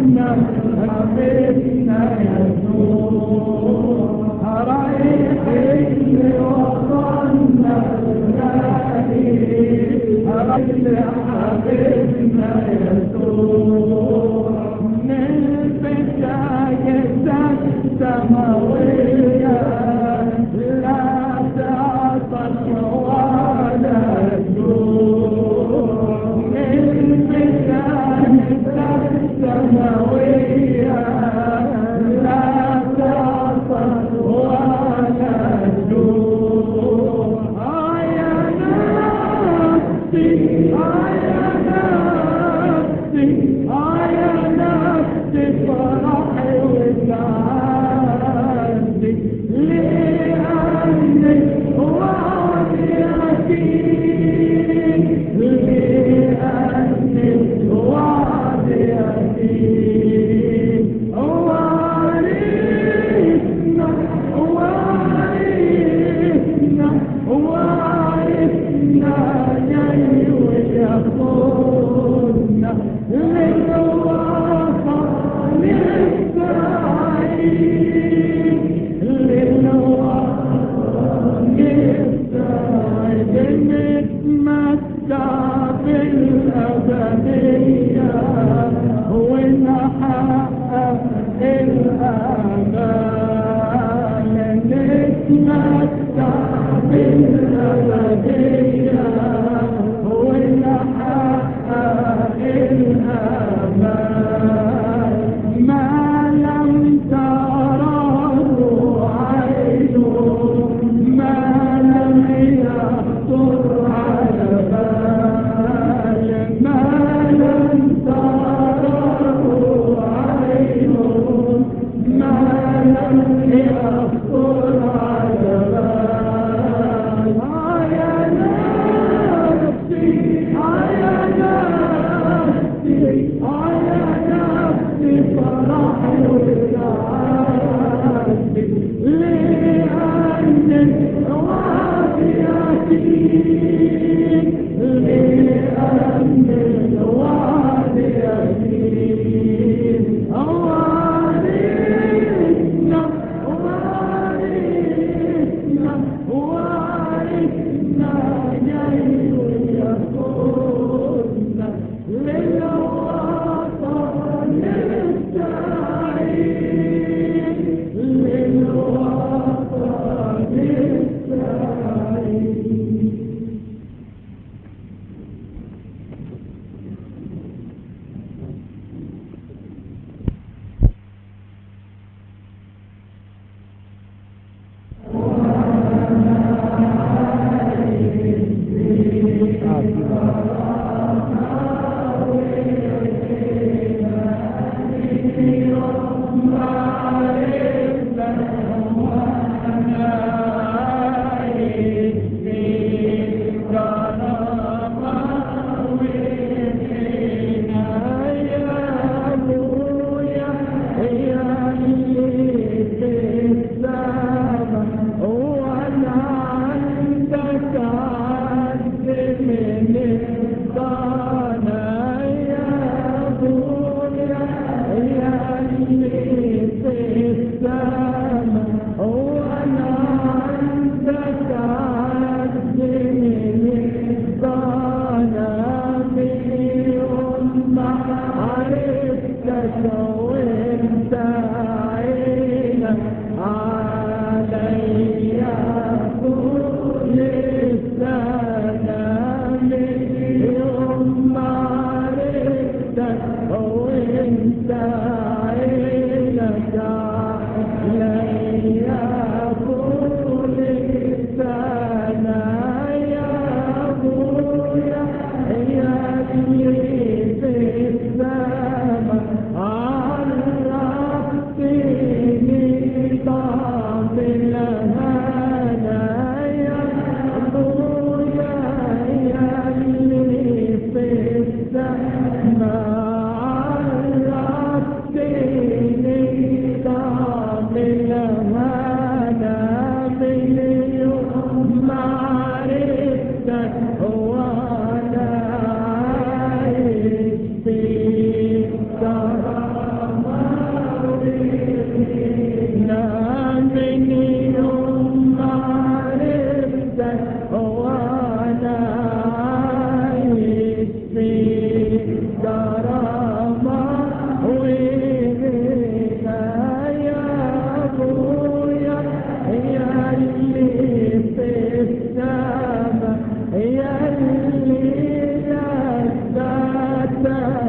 وطننا حبيبنا يسوع رايحين لوطننا الغالي حبيبنا يسوع من بداية السماوية لا تعطش ولا جوع من بداية السماوية لا تعطش ولا جوع آه يا نفسي آه يا نفسي آه يا نفسي فرحي وسعادتي لأنك وعدي أكيد لأنك وعدي أكيد وارثنا وارثنا وارثنا جاي وياخدنا للوطن إسرائيل للوطن إسرائيل نتمتع بالأبدية ونحقق الآمال نتمتع بالأبدية ونحقق الآمال ما لم تراه عين ما لم يخطر على بال ما لم تراه عين ما لم يخطر على بال آه يا نفسي آه يا نفسي آه يا نفسي فرحي وسعادتي لأنك وعدي أكيد لأنك وعدي أكيد وارثنا وارثنا وارثنا جاي وياخدنا للوطن السعيد للوطن السعيد السماء عرفتني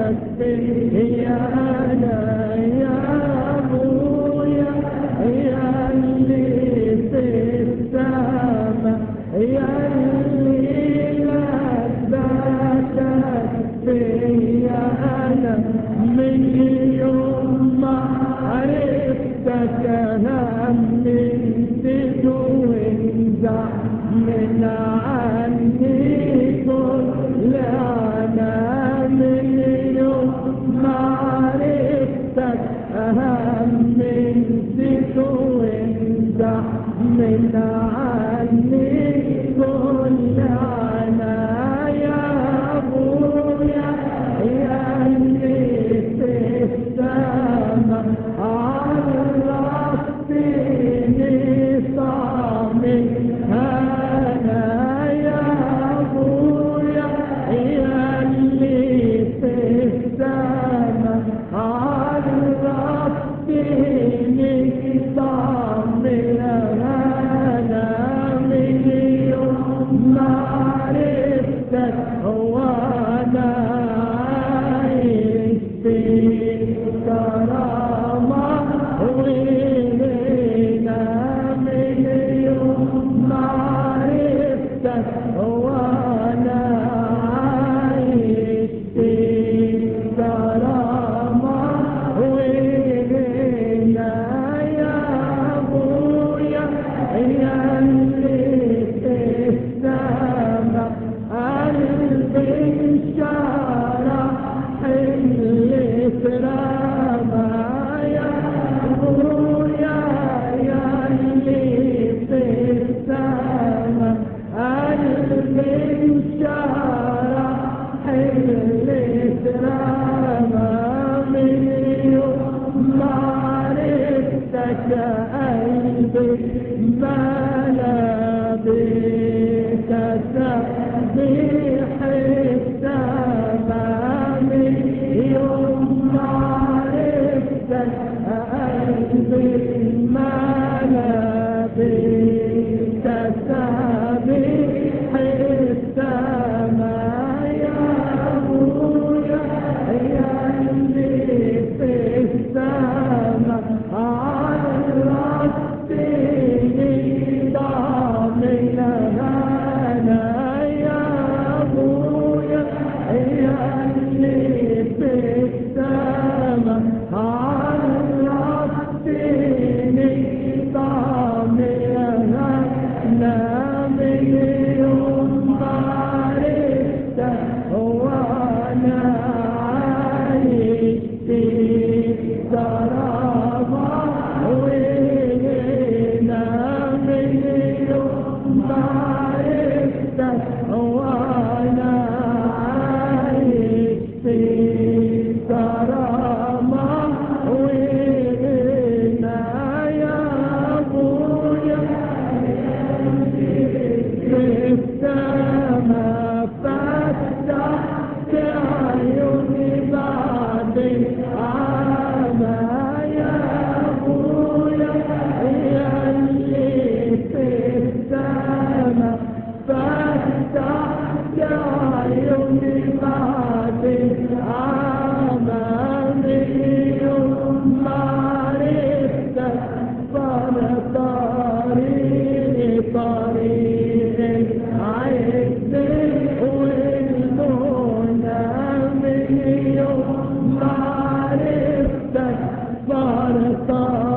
فيا أنا يا أبويا يا اللي في السماء يا اللي لذتك فيا أنا من يوم ما عرفتك همي تدوينزع من عني كل أنا من يوم ما عرفتك همي تدوينزع من عني كل أنا يا أبويا يا اللي في السماء عرفتني صامي أنا يا أبويا يا اللي في السماء عرفتني صامي أنا من يوم ما عرفتك وأنا عايش في كرامة وغنى من يوم ما عرفتك وأنا عايش في كرامة وغنى يا أبويا يا اللي في السماء قلبي انشرح اللي ترمى يا أبويا يا اللي في السماء قلبي انشرح اللي ترمى من يوم ما عرفتك قلبي ملا بك تسبيح السماء من يوم ما عرفتك قلبي ملا بك تسبيح السماء يا أبويا يا اللي في السماء عرفتني ضامن أنا يا أبويا يا اللي في السماء عرفتني ضامن أنا من يوم ما عرفتك وأنا عايش في كرامة وغنى من يوم ما عرفتك وأنا عايش في كرامة وغنى يا أبويا في السماء فتحت عيوني بعد العامى يا أبويا يا اللي في السماء فتحت عيوني بعد العامى من يوم ما عرفتك صار طريقي طريق العز والمنى من يوم ما عرفتك صار طريقي